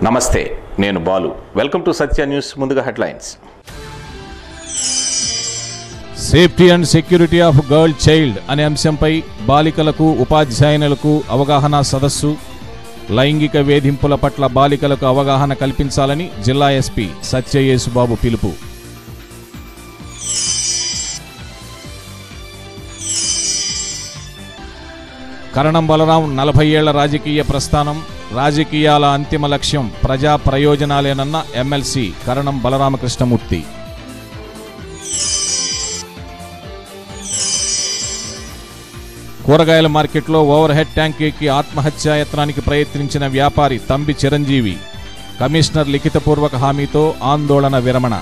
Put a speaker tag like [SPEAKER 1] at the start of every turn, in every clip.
[SPEAKER 1] నమస్తే నేను Balu welcome to Satya news ముందుగా headlines
[SPEAKER 2] safety and security of girl child అనే అంశంపై బాలికలకు ఉపాధ్యాయునులకు అవగాహన సదస్సు లైంగిక వేధింపుల పట్ల బాలికలకు అవగాహన కల్పించాలని జిల్లా ఎస్పీ సత్యయేసుబాబు పిలుపు కరణం బలరాం నలభై ఏళ్ల రాజకీయ ప్రస్థానం రాజకీయాల అంతిమ లక్ష్యం ప్రజా ప్రయోజనాలేనన్న ఎమ్మెల్సీ కరణం బలరామకృష్ణమూర్తి కూరగాయల మార్కెట్లో ఓవర్ హెడ్ ట్యాంక్ ఎక్కి ఆత్మహత్యాయత్నానికి ప్రయత్నించిన వ్యాపారి తంబి చిరంజీవి కమిషనర్ లిఖితపూర్వక హామీతో ఆందోళన విరమణ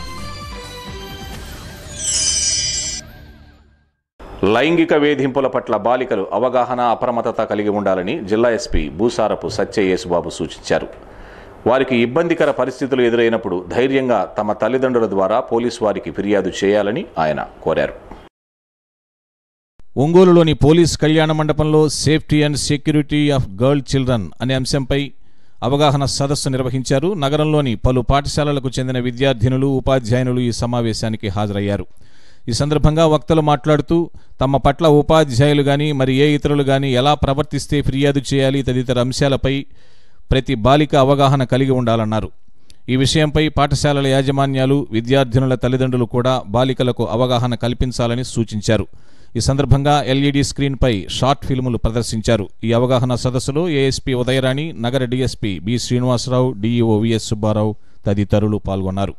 [SPEAKER 1] లైంగిక వేధింపుల పట్ల బాలికలు అవగాహన అప్రమత్తత కలిగి ఉండాలని జిల్లా ఎస్పీ భూసారపు సత్య యేసుబాబు సూచించారు వారికి ఇబ్బందికర పరిస్థితులు ఎదురైనప్పుడు ధైర్యంగా తమ తల్లిదండ్రుల ద్వారా పోలీసు వారికి ఫిర్యాదు చేయాలని ఆయన కోరారు
[SPEAKER 2] ఒంగోలులోని పోలీస్ కళ్యాణ మండపంలో safety and security of girl children అనే అంశంపై అవగాహన సదస్సు నిర్వహించారు నగరంలోని పలు పాఠశాలలకు చెందిన విద్యార్థినులు ఉపాధ్యాయునులు ఈ సమావేశానికి హాజరయ్యారు ఈ సందర్భంగా వక్తలు మాట్లాడుతూ తమ పట్ల ఉపాధ్యాయులు గాని మరి ఏ ఇతరులు గాని ఎలా ప్రవర్తిస్తే ఫిర్యాదు చేయాలి తదితర అంశాలపై ప్రతి బాలిక అవగాహన కలిగి ఉండాలన్నారు ఈ విషయంపై పాఠశాలల యాజమాన్యాలు విద్యార్థినుల తల్లిదండ్రులు కూడా బాలికలకు అవగాహన కల్పించాలని సూచించారు ఈ సందర్భంగా ఎల్ఈడి స్క్రీన్పై షార్ట్ ఫిల్ములు ప్రదర్శించారు ఈ అవగాహన సదస్సులో ఏఎస్పీ ఉదయరాణి నగర DSP B Srinivasarao DEO VS Subbarao తదితరులు పాల్గొన్నారు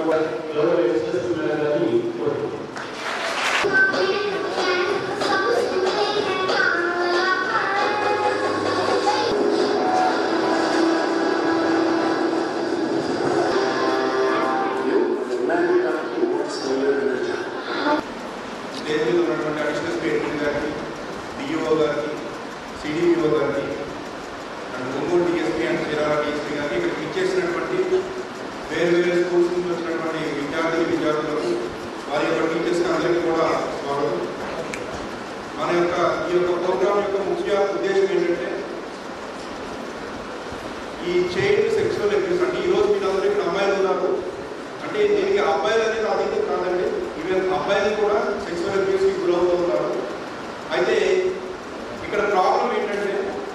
[SPEAKER 3] స్టేజ్ మీద ఉన్నటువంటి అడిషనల్ స్టేట్మెంట్ గారికి డిఈఓ గారికి సిడిఓ గారికి అండ్ ఒంగోలు డిఎస్పీ అండ్ జిల్లా డిఎస్పీ గారికి ఇక్కడ ఇచ్చేసినటువంటి వేరు వేరు స్కూల్స్ నుంచి వచ్చినటువంటి విద్యార్థులు విద్యార్థులకు వారి యొక్క టీచర్స్కి అందరికీ కూడా స్వాగతం మన యొక్క ఈ యొక్క ప్రోగ్రామ్ యొక్క ముఖ్య ఉద్దేశం ఏంటంటే ఈ చైల్డ్ సెక్షువల్ అబ్యూస్ అంటే ఈ రోజు మీరందరూ ఇక్కడ అమ్మాయిలు ఉన్నారు అంటే దీనికి అబ్బాయిలు అనేది అడిగితే కాదండి ఈవెన్ అబ్బాయిలు కూడా సెక్షువల్ అబ్యూస్కి గురవుతూ ఉన్నారు అయితే ఇక్కడ ప్రాబ్లం ఏంటంటే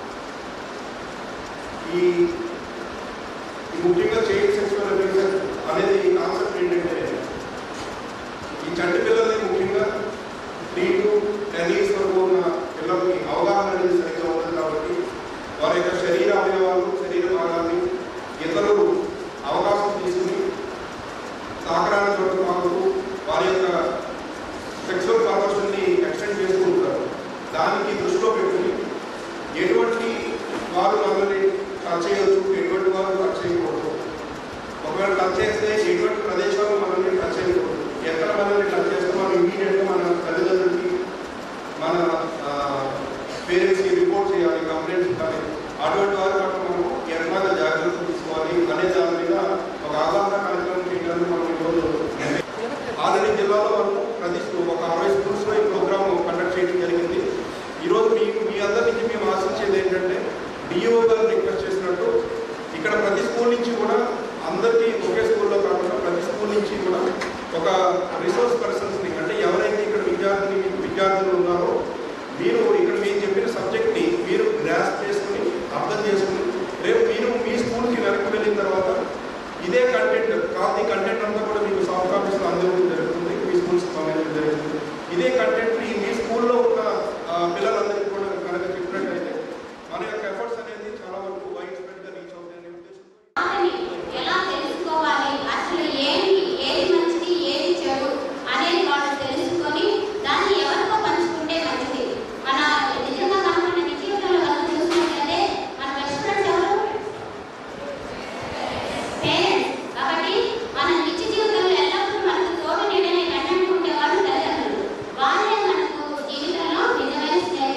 [SPEAKER 3] ఈ ఈ ముఖ్యంగా చైల్డ్ సెక్షువల్ అబ్యూస్ అనేది కాన్సెప్ట్ ఏంటంటే ఈ చంటి పిల్లల్ని ముఖ్యంగా త్రీ టు టెన్ ఇయర్స్ వరకు ఉన్న పిల్లలకి అవగాహన అనేది సరిగ్గా ఉండదు కాబట్టి వారి యొక్క శరీర అవయవాలు శరీర భాగాన్ని ఇతరులు అవకాశం తీసుకుని తాకరాన్ని చోటు మాకు వారి యొక్క సెక్సువల్ పర్వర్షన్ని ఎక్స్టెండ్ చేస్తూ ఉంటారు దానికి దృష్టిలో పెట్టుకుని ఎటువంటి వారు మనల్ని టచ్ చేయవచ్చు ఎటువంటి వారు టచ్ చేయకూడదు ఒకవేళ టచ్ చేస్తే ఎటువంటి ప్రదేశాలు మనల్ని టచ్ చేయకూడదు ఎక్కడ మనల్ని టచ్ చేస్తే మనం ఇమీడియట్గా మన తల్లిదండ్రులకి మన పేరెంట్స్కి రిపోర్ట్ చేయాలి కంప్లైంట్స్ ఇవ్వాలి అటువంటి వారి పట్ల మనం ఎట్లాగా జాగ్రత్తలు తీసుకోవాలి అనే దాని మీద ఒక అవగాహన కార్యక్రమం చేయడానికి మనం ఈరోజు ఆల్రెడీ జిల్లాలో మనం ప్రతి స్కూ- ఒక అరవై స్కూల్స్లో ఈ ప్రోగ్రామ్ కండక్ట్ చేయడం జరిగింది ఈరోజు మీ మీ అందరి నుంచి మేము ఆశించేది ఏంటంటే డిఓ గారు రిక్వెస్ట్ చేసినట్టు ఇక్కడ ప్రతి స్కూల్ నుంచి కూడా అందరికీ ఒకే స్కూల్లో కాకుండా ప్రతి స్కూల్ నుంచి కూడా ఒక రిసోర్స్ పర్సన్స్ని అంటే ఎవరైతే ఇక్కడ విద్యార్థిని విద్యార్థులు ఉన్నారో మీరు ఇక్కడ మేము చెప్పిన సబ్జెక్ట్ని మీరు గ్రాస్ చేసుకుని అర్థం చేసుకుని రేపు మీరు మీ స్కూల్కి వెనక్కి వెళ్ళిన తర్వాత ఇదే కంటెంట్ కాదు కంటెంట్ అంతా కూడా మీకు సాఫ్ట్ కాపీస్లో అందజేయడం జరుగుతుంది మీ స్కూల్స్ పంపించడం జరుగుతుంది ఇదే కంటెంట్ మీ స్కూల్లో ఉన్న ఆ, పిల్లలందరికీ కూడా కనుక చెప్పినట్టయితే మన యొక్క ఎఫర్ట్స్ అనేది చాలా వరకు వైడ్ స్ప్రెడ్గా రీచ్ అవుతాయనే ఉద్దేశంతో
[SPEAKER 4] ఆటని ఎలా తెలుసుకోవాలి అసలు ఏది ఏది మంచిది ఏది చెడు అనేది వాళ్ళు తెలుసుకొని దాన్ని ఎవరితో పంచుకుంటే మంచిది మన నిజంగా మనం మన నిజ జీవితంలో కనుక చూసినట్లయితే మన బెస్ట్ ఫ్రెండ్స్ ఎవరు పేరెంట్స్ కాబట్టి మన నిత్య జీవితంలో ఎల్లప్పుడూ మనకు తోడు నీడని కన్నట్టు ఉండేవాళ్ళు తల్లిదండ్రులు వాళ్ళే మనకు జీవితంలో నిజమైన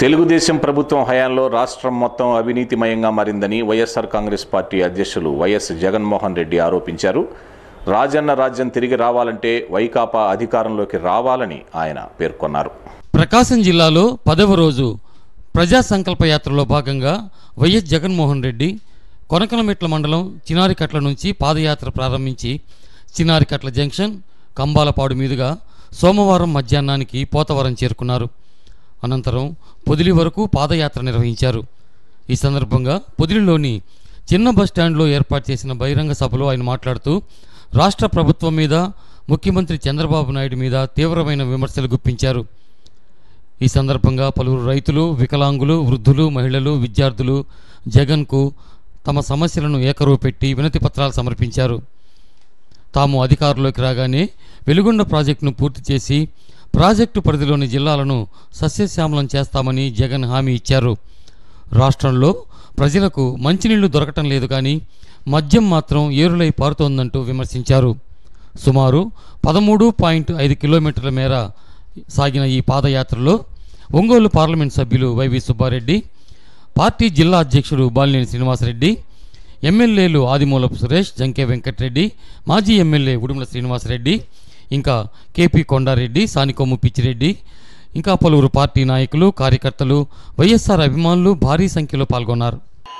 [SPEAKER 1] తెలుగుదేశం ప్రభుత్వం హయాంలో రాష్ట్రం మొత్తం అవినీతిమయంగా మారిందని వైఎస్ఆర్ కాంగ్రెస్ పార్టీ అధ్యక్షులు వైఎస్ జగన్మోహన్ రెడ్డి ఆరోపించారు రాజన్న రాజ్యం తిరిగి రావాలంటే వైకాపా అధికారంలోకి రావాలని ఆయన పేర్కొన్నారు
[SPEAKER 5] ప్రకాశం జిల్లాలో పదవ రోజు ప్రజా సంకల్ప యాత్రలో భాగంగా వైఎస్ జగన్మోహన్ రెడ్డి కొనకలమెట్ల మండలం చినారికట్ల నుంచి పాదయాత్ర ప్రారంభించి చినారికట్ల జంక్షన్ కంబాలపాడు మీదుగా సోమవారం మధ్యాహ్నానికి పోతవరం చేరుకున్నారు అనంతరం పొదిలి వరకు పాదయాత్ర నిర్వహించారు ఈ సందర్భంగా పొదిలిలోని చిన్న బస్ స్టాండ్లో ఏర్పాటు చేసిన బహిరంగ సభలో ఆయన మాట్లాడుతూ రాష్ట్ర ప్రభుత్వం మీద ముఖ్యమంత్రి చంద్రబాబు నాయుడు మీద తీవ్రమైన విమర్శలు గుప్పించారు ఈ సందర్భంగా పలువురు రైతులు వికలాంగులు వృద్ధులు మహిళలు విద్యార్థులు జగన్కు తమ సమస్యలను ఏకరువు పెట్టి వినతి పత్రాలు సమర్పించారు తాము అధికారంలోకి రాగానే వెలుగొండ ప్రాజెక్టును పూర్తి చేసి ప్రాజెక్టు పరిధిలోని జిల్లాలను సస్యశ్యామలం చేస్తామని జగన్ హామీ ఇచ్చారు రాష్ట్రంలో ప్రజలకు మంచినీళ్లు దొరకటం లేదు కానీ మద్యం మాత్రం ఏరులై పారుతోందంటూ విమర్శించారు సుమారు పదమూడు పాయింట్ ఐదు కిలోమీటర్ల మేర సాగిన ఈ పాదయాత్రలో ఒంగోలు పార్లమెంట్ సభ్యులు వైవి సుబ్బారెడ్డి పార్టీ జిల్లా అధ్యక్షుడు బాలినేని శ్రీనివాసరెడ్డి ఎమ్మెల్యేలు ఆదిమూలపు సురేష్ జంకే వెంకటరెడ్డి మాజీ ఎమ్మెల్యే ఉడుమల శ్రీనివాసరెడ్డి ఇంకా కేపీ కొండారెడ్డి సానికొమ్ము పిచ్చిరెడ్డి ఇంకా పలువురు పార్టీ నాయకులు కార్యకర్తలు వైఎస్ఆర్ అభిమానులు భారీ సంఖ్యలో పాల్గొన్నారు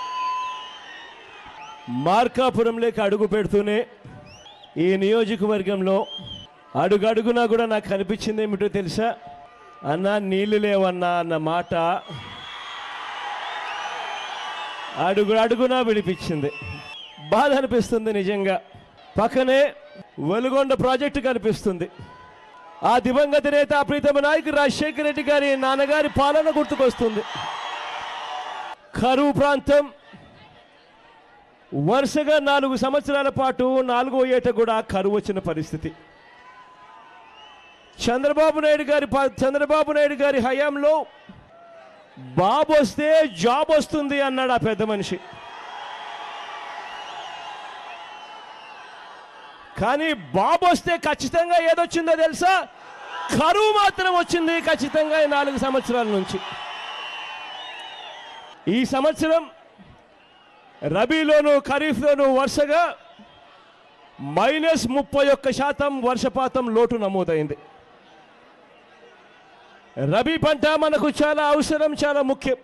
[SPEAKER 6] మార్కాపురంలోకి అడుగు పెడుతూనే ఈ నియోజకవర్గంలో అడుగడుగునా కూడా నాకు కనిపించింది ఏమిటో తెలుసా అన్నా నీళ్లు లేవన్నా అన్న మాట అడుగు అడుగునా విడిపించింది బాధ అనిపిస్తుంది నిజంగా పక్కనే వెలుగొండ ప్రాజెక్టు కనిపిస్తుంది ఆ దివంగత నేత ప్రీతమ నాయకుడు రాజశేఖర రెడ్డి గారి నాన్నగారి పాలన గుర్తుకొస్తుంది కరువు ప్రాంతం వరుసగా నాలుగు సంవత్సరాల పాటు నాలుగో ఏట కూడా కరువు వచ్చిన పరిస్థితి చంద్రబాబు నాయుడు గారి ప- చంద్రబాబు నాయుడు గారి హయాంలో బాబు వస్తే జాబ్ వస్తుంది అన్నాడు ఆ పెద్ద మనిషి కానీ బాబు వస్తే ఖచ్చితంగా ఏదొచ్చిందో తెలుసా కరువు మాత్రం వచ్చింది ఖచ్చితంగా ఈ నాలుగు సంవత్సరాల నుంచి ఈ సంవత్సరం రబీలోను ఖరీఫ్లోను వరుసగా మైనస్ ముప్పై ఒక్క శాతం వర్షపాతం లోటు నమోదైంది రబీ పంట మనకు చాలా అవసరం చాలా ముఖ్యం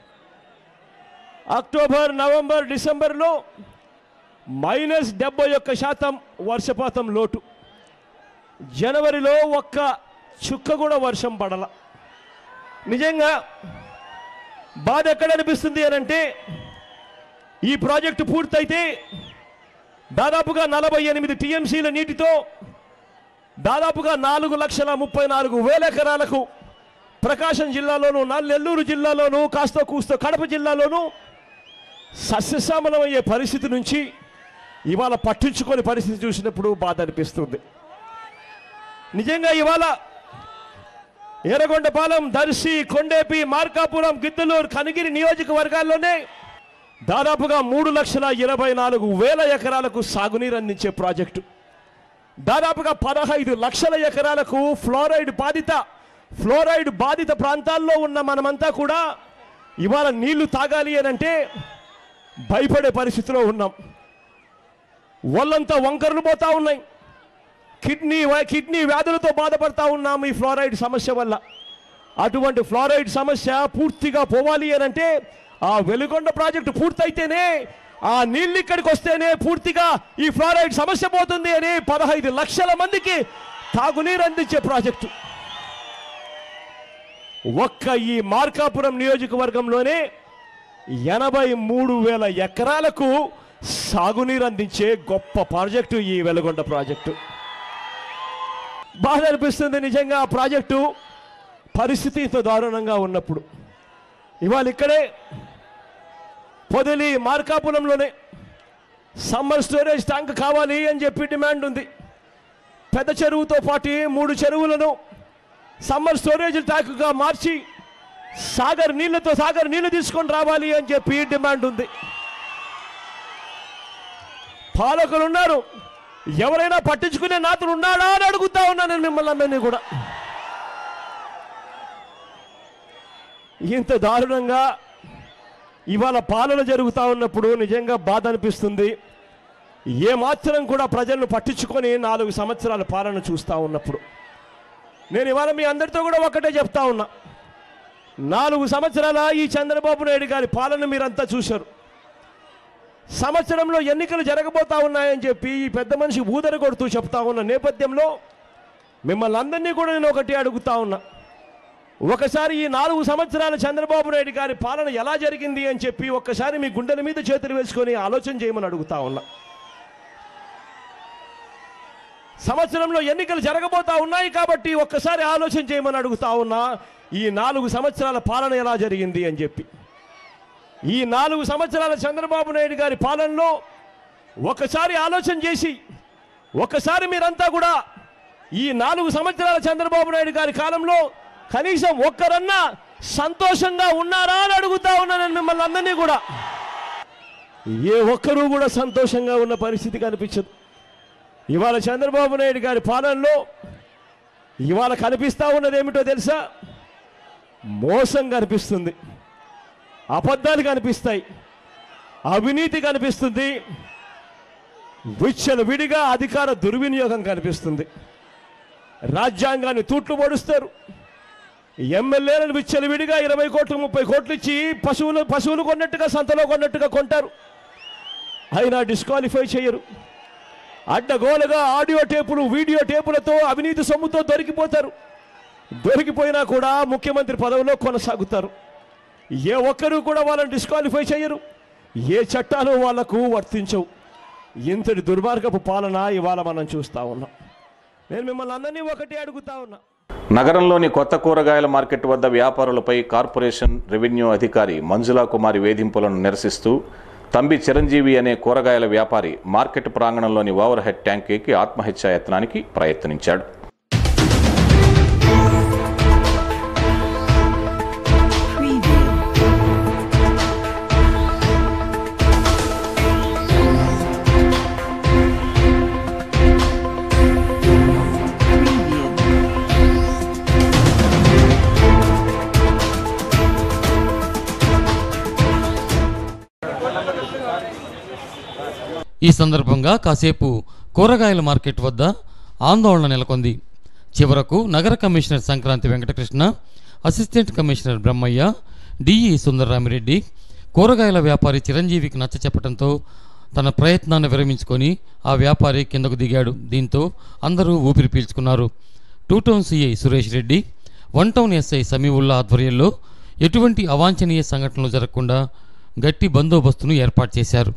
[SPEAKER 6] అక్టోబర్ నవంబర్ డిసెంబర్లో మైనస్ డెబ్బై ఒక్క శాతం వర్షపాతం లోటు జనవరిలో ఒక్క చుక్క కూడా వర్షం పడల నిజంగా బాధ ఎక్కడ అనిపిస్తుంది అని అంటే ఈ ప్రాజెక్టు పూర్తయితే దాదాపుగా నలభై ఎనిమిది టీఎంసీల నీటితో దాదాపుగా నాలుగు లక్షల ముప్పై నాలుగు వేల ఎకరాలకు ప్రకాశం జిల్లాలోను నా నెల్లూరు జిల్లాలోను కాస్త కూస్తో కడప జిల్లాలోను సస్యశ్యామలమయ్యే పరిస్థితి నుంచి ఇవాళ పట్టించుకొని పరిస్థితి చూసినప్పుడు బాధ అనిపిస్తుంది నిజంగా ఇవాళ ఎర్రగొండపాలెం దర్శి కొండేపి మార్కాపురం గిద్దలూరు కనిగిరి నియోజకవర్గాల్లోనే దాదాపుగా మూడు లక్షల ఇరవై నాలుగు వేల ఎకరాలకు సాగునీరు అందించే ప్రాజెక్టు దాదాపుగా పదహైదు లక్షల ఎకరాలకు ఫ్లోరైడ్ బాధిత ఫ్లోరైడ్ బాధిత ప్రాంతాల్లో ఉన్న మనమంతా కూడా ఇవాళ నీళ్లు తాగాలి అని అంటే భయపడే పరిస్థితిలో ఉన్నాం ఒళ్ళంతా వంకరలు పోతా ఉన్నాయి కిడ్నీ వై- కిడ్నీ వ్యాధులతో బాధపడతా ఉన్నాం ఈ ఫ్లోరైడ్ సమస్య వల్ల అటువంటి ఫ్లోరైడ్ సమస్య పూర్తిగా పోవాలి అని అంటే ఆ వెలుగొండ ప్రాజెక్టు పూర్తయితేనే ఆ నీళ్ళు ఇక్కడికి వస్తేనే పూర్తిగా ఈ ఫ్లోరైడ్ సమస్య పోతుంది అని పదహైదు లక్షల మందికి తాగునీరు అందించే ప్రాజెక్టు ఒక్క ఈ మార్కాపురం నియోజకవర్గంలోనే ఎనభై మూడు వేల ఎకరాలకు సాగునీరు అందించే గొప్ప ప్రాజెక్టు ఈ వెలుగొండ ప్రాజెక్టు బాధ అనిపిస్తుంది నిజంగా ఆ ప్రాజెక్టు పరిస్థితి ఇంత దారుణంగా ఉన్నప్పుడు ఇవాళ ఇక్కడే పొదిలి మార్కాపురంలోనే సమ్మర్ స్టోరేజ్ ట్యాంక్ కావాలి అని చెప్పి డిమాండ్ ఉంది పెద్ద చెరువుతో పాటు మూడు చెరువులను సమ్మర్ స్టోరేజ్ ట్యాంకుగా మార్చి సాగర్ నీళ్లతో సాగర్ నీళ్లు తీసుకొని రావాలి అని చెప్పి డిమాండ్ ఉంది పాలకులు ఉన్నారు ఎవరైనా పట్టించుకునే నాతుడు ఉన్నాడా అని అడుగుతా ఉన్నాను నేను మిమ్మల్ని అందరినీ కూడా ఇంత దారుణంగా ఇవాళ పాలన జరుగుతూ ఉన్నప్పుడు నిజంగా బాధ అనిపిస్తుంది ఏమాత్రం కూడా ప్రజలను పట్టించుకొని నాలుగు సంవత్సరాల పాలన చూస్తూ ఉన్నప్పుడు నేను ఇవాళ మీ అందరితో కూడా ఒకటే చెప్తా ఉన్నా నాలుగు సంవత్సరాల ఈ చంద్రబాబు నాయుడు గారి పాలన మీరంతా చూశారు సంవత్సరంలో ఎన్నికలు జరగబోతా ఉన్నాయని చెప్పి ఈ పెద్ద మనిషి ఊదర కొడుతూ చెప్తా ఉన్న నేపథ్యంలో మిమ్మల్ని అందరినీ కూడా నేను ఒకటి అడుగుతా ఉన్నా ఒకసారి ఈ నాలుగు సంవత్సరాల చంద్రబాబు నాయుడు గారి పాలన ఎలా జరిగింది అని చెప్పి ఒక్కసారి మీ గుండెల మీద చేతులు వేసుకొని ఆలోచన చేయమని అడుగుతా ఉన్నా సంవత్సరంలో ఎన్నికలు జరగబోతా ఉన్నాయి కాబట్టి ఒక్కసారి ఆలోచన చేయమని అడుగుతా ఉన్నా ఈ నాలుగు సంవత్సరాల పాలన ఎలా జరిగింది అని చెప్పి ఈ నాలుగు సంవత్సరాల చంద్రబాబు నాయుడు గారి పాలనలో ఒకసారి ఆలోచన చేసి ఒకసారి మీరంతా కూడా ఈ నాలుగు సంవత్సరాల చంద్రబాబు నాయుడు గారి కాలంలో కనీసం ఒక్కరన్నా సంతోషంగా ఉన్నారా అని అడుగుతా ఉన్నాను నేను మిమ్మల్ని అందరినీ కూడా ఏ ఒక్కరూ కూడా సంతోషంగా ఉన్న పరిస్థితి కనిపించదు ఇవాళ చంద్రబాబు నాయుడు గారి పాలనలో ఇవాళ కనిపిస్తా ఉన్నది ఏమిటో తెలుసా మోసం కనిపిస్తుంది అబద్ధాలు కనిపిస్తాయి అవినీతి కనిపిస్తుంది విచ్చలు విడిగా అధికార దుర్వినియోగం కనిపిస్తుంది రాజ్యాంగాన్ని తూట్లు పొడుస్తారు ఎమ్మెల్యేలను విచ్చలు విడిగా ఇరవై కోట్లు ముప్పై కోట్లు ఇచ్చి పశువులు పశువులు కొన్నట్టుగా సంతలో కొన్నట్టుగా కొంటారు అయినా డిస్క్వాలిఫై చేయరు అడ్డగోలుగా ఆడియో టేపులు వీడియో టేపులతో అవినీతి సొమ్ముతో దొరికిపోతారు దొరికిపోయినా కూడా ముఖ్యమంత్రి పదవిలో కొనసాగుతారు ఏ ఒక్కరూ కూడా వాళ్ళని డిస్క్వాలిఫై చేయరు ఏ చట్టాలు వాళ్లకు వర్తించవు ఇంతటి దుర్మార్గపు పాలన ఇవాళ మనం చూస్తా ఉన్నాం నేను మిమ్మల్ని అందరినీ ఒకటి అడుగుతా ఉన్నా
[SPEAKER 1] నగరంలోని కొత్త కూరగాయల మార్కెట్ వద్ద వ్యాపారులపై కార్పొరేషన్ రెవెన్యూ అధికారి మంజులా కుమారి వేధింపులను నిరసిస్తూ తంబి చిరంజీవి అనే కూరగాయల వ్యాపారి మార్కెట్ ప్రాంగణంలోని ఓవర్ హెడ్ ట్యాంక్ ఎక్కి ఆత్మహత్యాయత్నానికి ప్రయత్నించాడు
[SPEAKER 7] Preview. Preview.
[SPEAKER 5] ఈ సందర్భంగా కాసేపు కూరగాయల మార్కెట్ వద్ద ఆందోళన నెలకొంది చివరకు నగర commissioner Sankranthi Venkatakrishna assistant commissioner Brahmaiah DE Sundararamireddy కూరగాయల వ్యాపారి చిరంజీవికి నచ్చ చెప్పడంతో తన ప్రయత్నాన్ని విరమించుకొని ఆ వ్యాపారి కిందకు దిగాడు దీంతో అందరూ ఊపిరి పీల్చుకున్నారు two town CI Suresh Reddy one town SI Samiullah ఆధ్వర్యంలో ఎటువంటి అవాంఛనీయ సంఘటనలు జరగకుండా గట్టి బందోబస్తును ఏర్పాటు చేశారు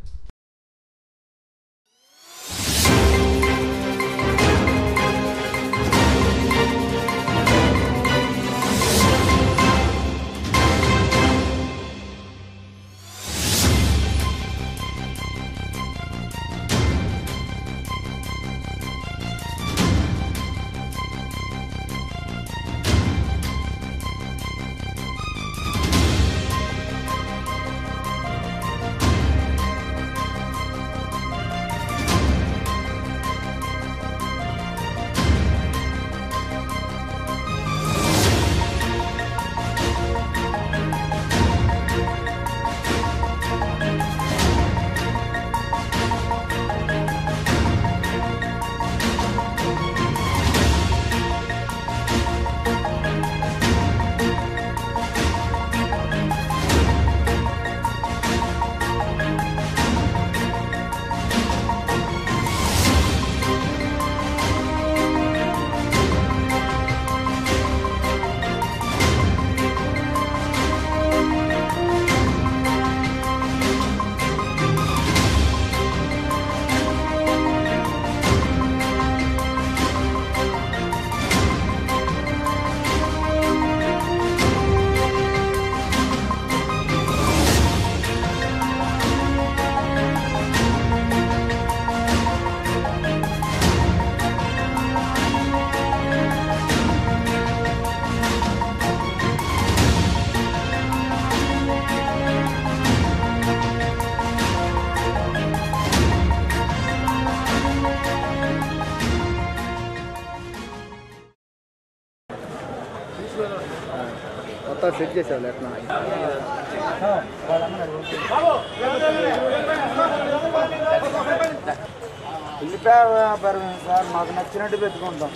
[SPEAKER 7] అంతా సెట్ చేసేవాళ్ళు ఎట్లా ఉల్లిపాయ వ్యాపారం సార్ మాకు నచ్చినట్టు పెట్టుకుంటాం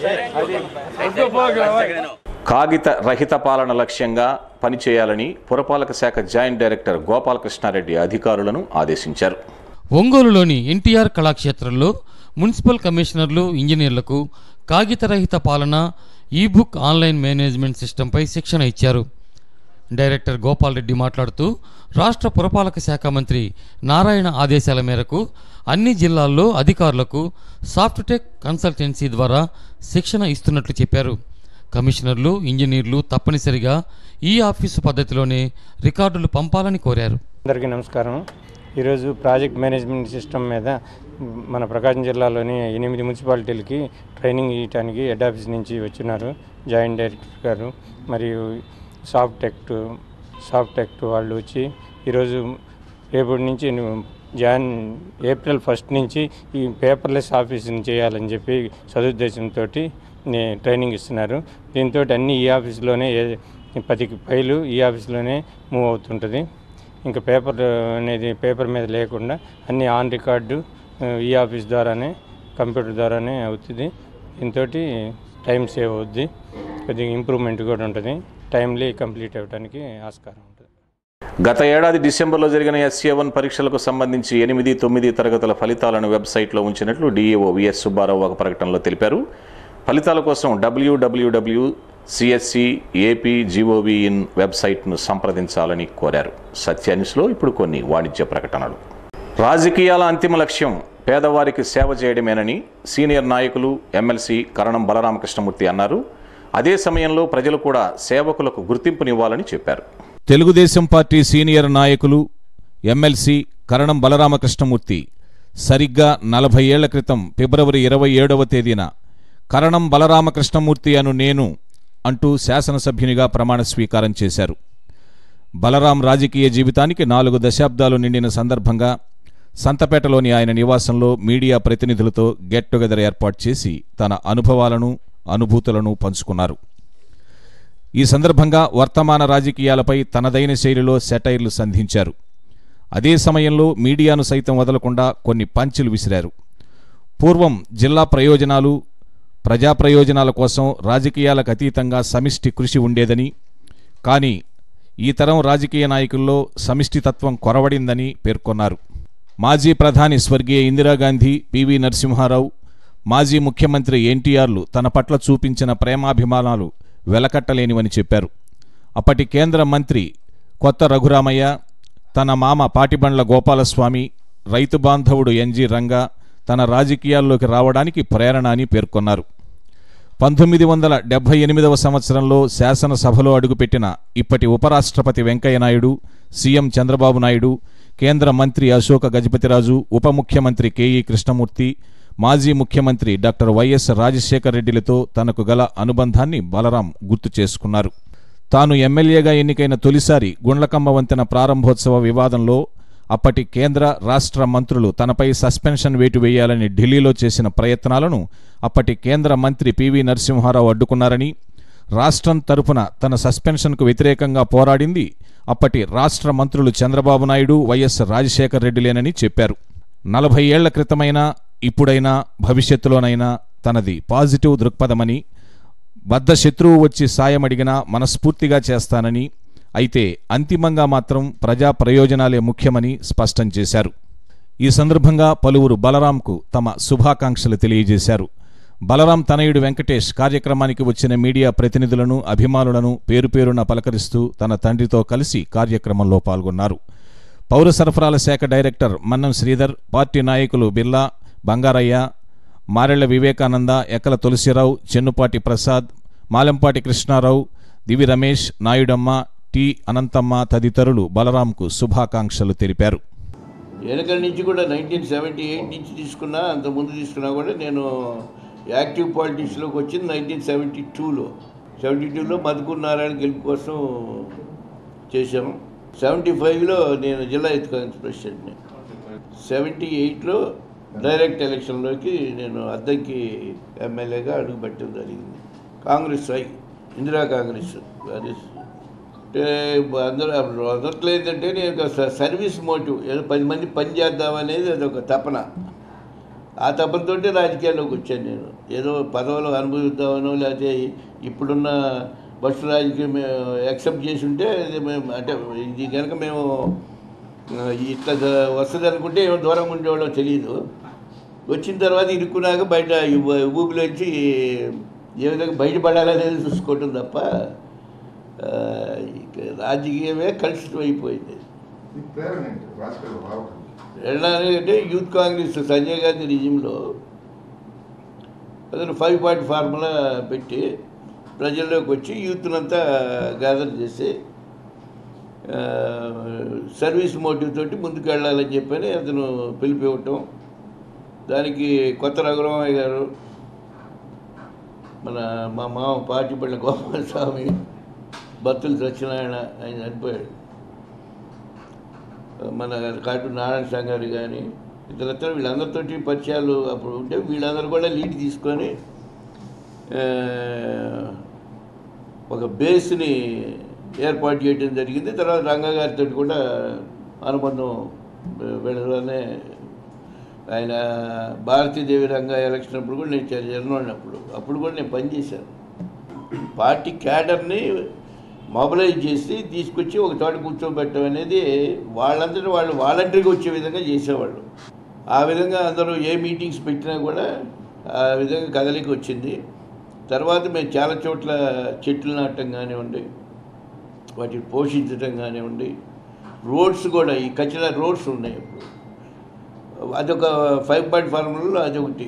[SPEAKER 1] కాగిత రహిత పాలన లక్ష్యంగా పనిచేయాలని పురపాలక శాఖ జాయింట్ డైరెక్టర్ గోపాలకృష్ణారెడ్డి అధికారులను ఆదేశించారు
[SPEAKER 5] ఒంగోలులోని ఎన్టీఆర్ కళాక్షేత్రంలో మున్సిపల్ కమిషనర్లు ఇంజనీర్లకు కాగితరహిత పాలన ఈ బుక్ ఆన్లైన్ మేనేజ్మెంట్ సిస్టంపై శిక్షణ ఇచ్చారు డైరెక్టర్ గోపాల్ రెడ్డి మాట్లాడుతూ రాష్ట్ర పురపాలక శాఖ మంత్రి నారాయణ ఆదేశాల మేరకు అన్ని జిల్లాల్లో అధికారులకు సాఫ్ట్టెక్ కన్సల్టెన్సీ ద్వారా శిక్షణ ఇస్తున్నట్లు చెప్పారు కమిషనర్లు ఇంజనీర్లు తప్పనిసరిగా ఈ ఆఫీసు పద్ధతిలోనే రికార్డులు పంపాలని కోరారు
[SPEAKER 8] అందరికీ నమస్కారం ఈరోజు ప్రాజెక్ట్ మేనేజ్మెంట్ సిస్టమ్ మీద మన ప్రకాశం జిల్లాలోని ఎనిమిది మున్సిపాలిటీలకి ట్రైనింగ్ ఇవ్వడానికి హెడ్ ఆఫీస్ నుంచి వచ్చినారు జాయింట్ డైరెక్టర్ గారు మరియు సాఫ్ట్ టెక్ట్ సాఫ్ట్ టెక్ట్ వాళ్ళు వచ్చి ఈరోజు రేపటి నుంచి ను- జాన్ ఏప్రిల్ ఫస్ట్ నుంచి ఈ పేపర్లెస్ ఆఫీస్ని చేయాలని చెప్పి సదుద్దేశంతో ట్రైనింగ్ ఇస్తున్నారు దీంతో అన్ని ఈ ఆఫీస్లోనే ఏ- పది ఫైలు ఈ ఆఫీస్లోనే మూవ్ అవుతుంటుంది ఇంకా పేపర్ అనేది పేపర్ మీద లేకుండా అన్ని ఆన్ రికార్డు ఆ, ఈ ఆఫీస్ ద్వారానే కంప్యూటర్ ద్వారానే అవుతుంది దీంతో టైం సేవ్ అవుద్ది కొద్దిగా ఇంప్రూవ్మెంట్ కూడా ఉంటుంది టైమ్లీ కంప్లీట్ అవ్వడానికి ఆస్కారం ఉంటుంది
[SPEAKER 1] గత ఏడాది డిసెంబర్లో జరిగిన ఎస్ఏ వన్ పరీక్షలకు సంబంధించి ఎనిమిది తొమ్మిది తరగతుల ఫలితాలను వెబ్సైట్లో ఉంచినట్లు డీఏఓ విఎస్ సుబ్బారావు ఒక ప్రకటనలో తెలిపారు ఫలితాల కోసం W W W CSC AP GOV in వెబ్సైట్ను సంప్రదించాలని కోరారు సత్యాన్యూస్లో ఇప్పుడు కొన్ని వాణిజ్య ప్రకటనలు రాజకీయాల అంతిమ లక్ష్యం పేదవారికి సేవ చేయడమేనని సీనియర్ నాయకులు ఎమ్మెల్సీ కరణం బలరామకృష్ణమూర్తి అన్నారు అదే సమయంలో ప్రజలు కూడా సేవకులకు గుర్తింపునివ్వాలని చెప్పారు
[SPEAKER 2] తెలుగుదేశం పార్టీ సీనియర్ నాయకులు ఎమ్మెల్సీ కరణం బలరామకృష్ణమూర్తి సరిగ్గా నలభై ఏళ్ల క్రితం ఫిబ్రవరి ఇరవై ఏడవ తేదీన కరణం బలరామకృష్ణమూర్తి అను నేను అంటూ శాసనసభ్యునిగా ప్రమాణ స్వీకారం చేశారు బలరాం రాజకీయ జీవితానికి నాలుగు దశాబ్దాలు నిండిన సందర్భంగా సంతపేటలోని ఆయన నివాసంలో మీడియా ప్రతినిధులతో గెట్ టుగెదర్ ఏర్పాటు చేసి తన అనుభవాలను అనుభూతులను పంచుకున్నారు ఈ సందర్భంగా వర్తమాన రాజకీయాలపై తనదైన శైలిలో సెటైర్లు సంధించారు అదే సమయంలో మీడియాను సైతం వదలకుండా కొన్ని పంచులు విసిరారు పూర్వం జిల్లా ప్రయోజనాలు ప్రజా ప్రయోజనాల కోసం రాజకీయాలకు అతీతంగా సమిష్టి కృషి ఉండేదని కానీ ఈ తరం రాజకీయ నాయకుల్లో సమిష్టితత్వం కొరవడిందని పేర్కొన్నారు మాజీ ప్రధాని స్వర్గీయ ఇందిరాగాంధీ పివి నరసింహారావు మాజీ ముఖ్యమంత్రి ఎన్టీఆర్లు తన పట్ల చూపించిన ప్రేమాభిమానాలు వెలకట్టలేనివని చెప్పారు అప్పటి కేంద్ర మంత్రి కొత్త రఘురామయ్య తన మామ పాటిబండ్ల గోపాలస్వామి రైతు బాంధవుడు ఎన్జి రంగా తన రాజకీయాల్లోకి రావడానికి ప్రేరణ అని పేర్కొన్నారు పంతొమ్మిది వందల డెబ్భై ఎనిమిదవ సంవత్సరంలో శాసనసభలో అడుగుపెట్టిన ఇప్పటి ఉపరాష్ట్రపతి వెంకయ్యనాయుడు సీఎం చంద్రబాబు నాయుడు కేంద్ర మంత్రి అశోక గజపతిరాజు ఉప ముఖ్యమంత్రి కేఈ కృష్ణమూర్తి మాజీ ముఖ్యమంత్రి డాక్టర్ వైఎస్ రాజశేఖర రెడ్డిలతో తనకు గల అనుబంధాన్ని బలరాం గుర్తు చేసుకున్నారు తాను ఎమ్మెల్యేగా ఎన్నికైన తొలిసారి గుండ్లకమ్మ వంతెన ప్రారంభోత్సవ వివాదంలో అప్పటి కేంద్ర రాష్ట్ర మంత్రులు తనపై సస్పెన్షన్ వేటు వేయాలని ఢిల్లీలో చేసిన ప్రయత్నాలను అప్పటి కేంద్ర మంత్రి పివి నరసింహారావు అడ్డుకున్నారని రాష్ట్రం తరపున తన సస్పెన్షన్కు వ్యతిరేకంగా పోరాడింది అప్పటి రాష్ట్ర మంత్రులు చంద్రబాబు నాయుడు వైఎస్ రాజశేఖర్ రెడ్డిలేనని చెప్పారు నలభై ఏళ్ల క్రితమైనా ఇప్పుడైనా భవిష్యత్తులోనైనా తనది పాజిటివ్ దృక్పథమని బద్ద శత్రువు వచ్చి సాయం అడిగినా మనస్ఫూర్తిగా చేస్తానని అయితే అంతిమంగా మాత్రం ప్రజా ప్రయోజనాలే ముఖ్యమని స్పష్టం చేశారు ఈ సందర్భంగా పలువురు బలరాంకు తమ శుభాకాంక్షలు తెలియజేశారు బలరాం తనయుడు వెంకటేష్ కార్యక్రమానికి వచ్చిన మీడియా ప్రతినిధులను అభిమానులను పేరుపేరున పలకరిస్తూ తన తండ్రితో కలిసి కార్యక్రమంలో పాల్గొన్నారు పౌర సరఫరాల శాఖ డైరెక్టర్ మన్నం శ్రీధర్ పార్టీ నాయకులు బిర్లా బంగారయ్య మారెళ్ల వివేకానంద ఎక్కల తులసిరావు చెన్నుపాటి ప్రసాద్ మాలెంపాటి కృష్ణారావు దివి రమేష్ నాయుడమ్మ టి అనంతమ్మ తదితరులు బలరాంకు శుభాకాంక్షలు తెలిపారు
[SPEAKER 9] వెనకల నుంచి కూడా నైన్టీన్ సెవెంటీ ఎయిట్ నుంచి తీసుకున్నా అంత ముందు తీసుకున్నా కూడా నేను యాక్టివ్ పాలిటిక్స్లోకి వచ్చింది నైన్టీన్ సెవెంటీ టూలో సెవెంటీ టూలో మధుకూర్ నారాయణ గెలుపు కోసం చేశాము సెవెంటీ ఫైవ్లో నేను జిల్లా యూత్ కాంగ్రెస్ ప్రెసిడెంట్ని సెవెంటీ ఎయిట్లో డైరెక్ట్ ఎలక్షన్లోకి నేను అద్దంకి ఎమ్మెల్యేగా అడుగుపెట్టడం జరిగింది కాంగ్రెస్ ఐ ఇందిరా కాంగ్రెస్ అది అంటే అందరూ మొదట్లో ఏంటంటే నేను ఒక స- సర్వీస్ మోటివ్ ఏదో పది మంది పని చేద్దాం అనేది అదొక తపన ఆ తపనతోటి రాజకీయాల్లోకి వచ్చాను నేను ఏదో పదవులు అనుభవిద్దామనో లేకపోతే ఇప్పుడున్న బస్సు రాజకీయం యాక్సెప్ట్ చేసి ఉంటే ఇది మేము అంటే ఇది కనుక మేము ఆ, ఇట్లా జ- వస్తుంది అనుకుంటే ఏమో దూరంగా ఉండేవాళ్ళో తెలియదు వచ్చిన తర్వాత ఇరుక్కున్నాక బయట ఈ ఊ- ఊపిలోంచి ఏ విధంగా బయటపడాలనేది చూసుకోవటం తప్ప ఆ, ఇక రాజకీయమే కలుషితం అయిపోయింది
[SPEAKER 3] మీ ప్రేరణ ఏంటి రాజకీయాల్లో రావటం
[SPEAKER 9] వెళ్ళాలి అంటే యూత్ కాంగ్రెస్ సంజయ్ గాంధీ రిజిమ్లో అతను ఫైవ్ పాయింట్ ఫార్ములా పెట్టి ప్రజల్లోకి వచ్చి యూత్నంతా గ్యాదర్ చేసి ఆ, సర్వీస్ మోటివ్ తోటి ముందుకు వెళ్ళాలని చెప్పని అతను పిలిపివ్వటం దానికి కొత్త రఘురామయ్య గారు మన మా మామ పాటిపల్లి గోపాలస్వామి బత్తుల సత్యనారాయణ ఆయన చనిపోయాడు మన కాటు నారాయణ సంగారు కానీ ఇతరత్ర వీళ్ళందరితోటి పరిచయాలు అప్పుడు ఉంటే వీళ్ళందరూ కూడా లీడ్ తీసుకొని ఆ, ఒక బేస్ని ఏర్పాటు చేయడం జరిగింది తర్వాత రంగా గారితో కూడా అనుబంధం వెళ్ళగానే ఆయన భారతీదేవి రంగా ఎలక్షన్ అప్పుడు కూడా నేను జర్నల్ అప్పుడు అప్పుడు కూడా నేను పనిచేశాను పార్టీ క్యాడర్ని మొబిలైజ్ చేసి తీసుకొచ్చి ఒక చోట కూర్చోబెట్టడం అనేది వాళ్ళంతటి వాళ్ళు వాలంటరీగా వచ్చే విధంగా చేసేవాళ్ళు ఆ విధంగా అందరూ ఏ మీటింగ్స్ పెట్టినా కూడా ఆ విధంగా కదలిక వచ్చింది తర్వాత మేము చాలా చోట్ల చెట్లు నాటడం కానివ్వండి వాటిని పోషించడం కానివ్వండి రోడ్స్ కూడా ఈ కచరా రోడ్స్ ఉన్నాయి ఇప్పుడు అదొక ఫైవ్ పాయింట్ ఫార్ములలో అదొకటి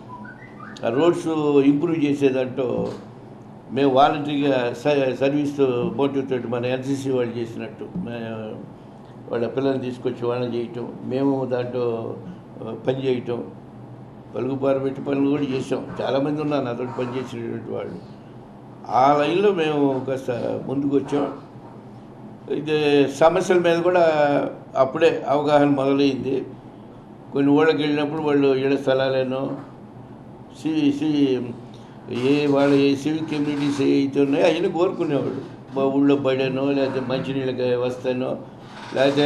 [SPEAKER 9] ఆ రోడ్స్ ఇంప్రూవ్ చేసేదంటూ మేము వాలంటరీగా స- సర్వీస్ మోటివ్ తోటి మన ఎన్సీసీ వాళ్ళు చేసినట్టు మే- వాళ్ళ పిల్లల్ని తీసుకొచ్చి వాళ్ళని చేయటం మేము దాంట్లో ఆ, పని చేయటం పలుగుపారు పెట్టి పనులు కూడా చేసాం చాలామంది ఉన్నారు నాతో పని చేసినటువంటి వాళ్ళు ఆ లైన్లో మేము కాస్త ముందుకు వచ్చాం ఇది సమస్యల మీద కూడా అప్పుడే అవగాహన మొదలైంది కొన్ని ఊళ్ళకి వెళ్ళినప్పుడు వాళ్ళు ఇళ్ల స్థలాలేనో సి సి ఏ వాళ్ళ ఏ సివిక్ కమ్యూనిటీస్ ఏ అయితే ఉన్నాయో అవన్నీ కోరుకునేవాళ్ళు మా ఊళ్ళో బడనో లేకపోతే మంచినీళ్ళకి వస్తానో లేకపోతే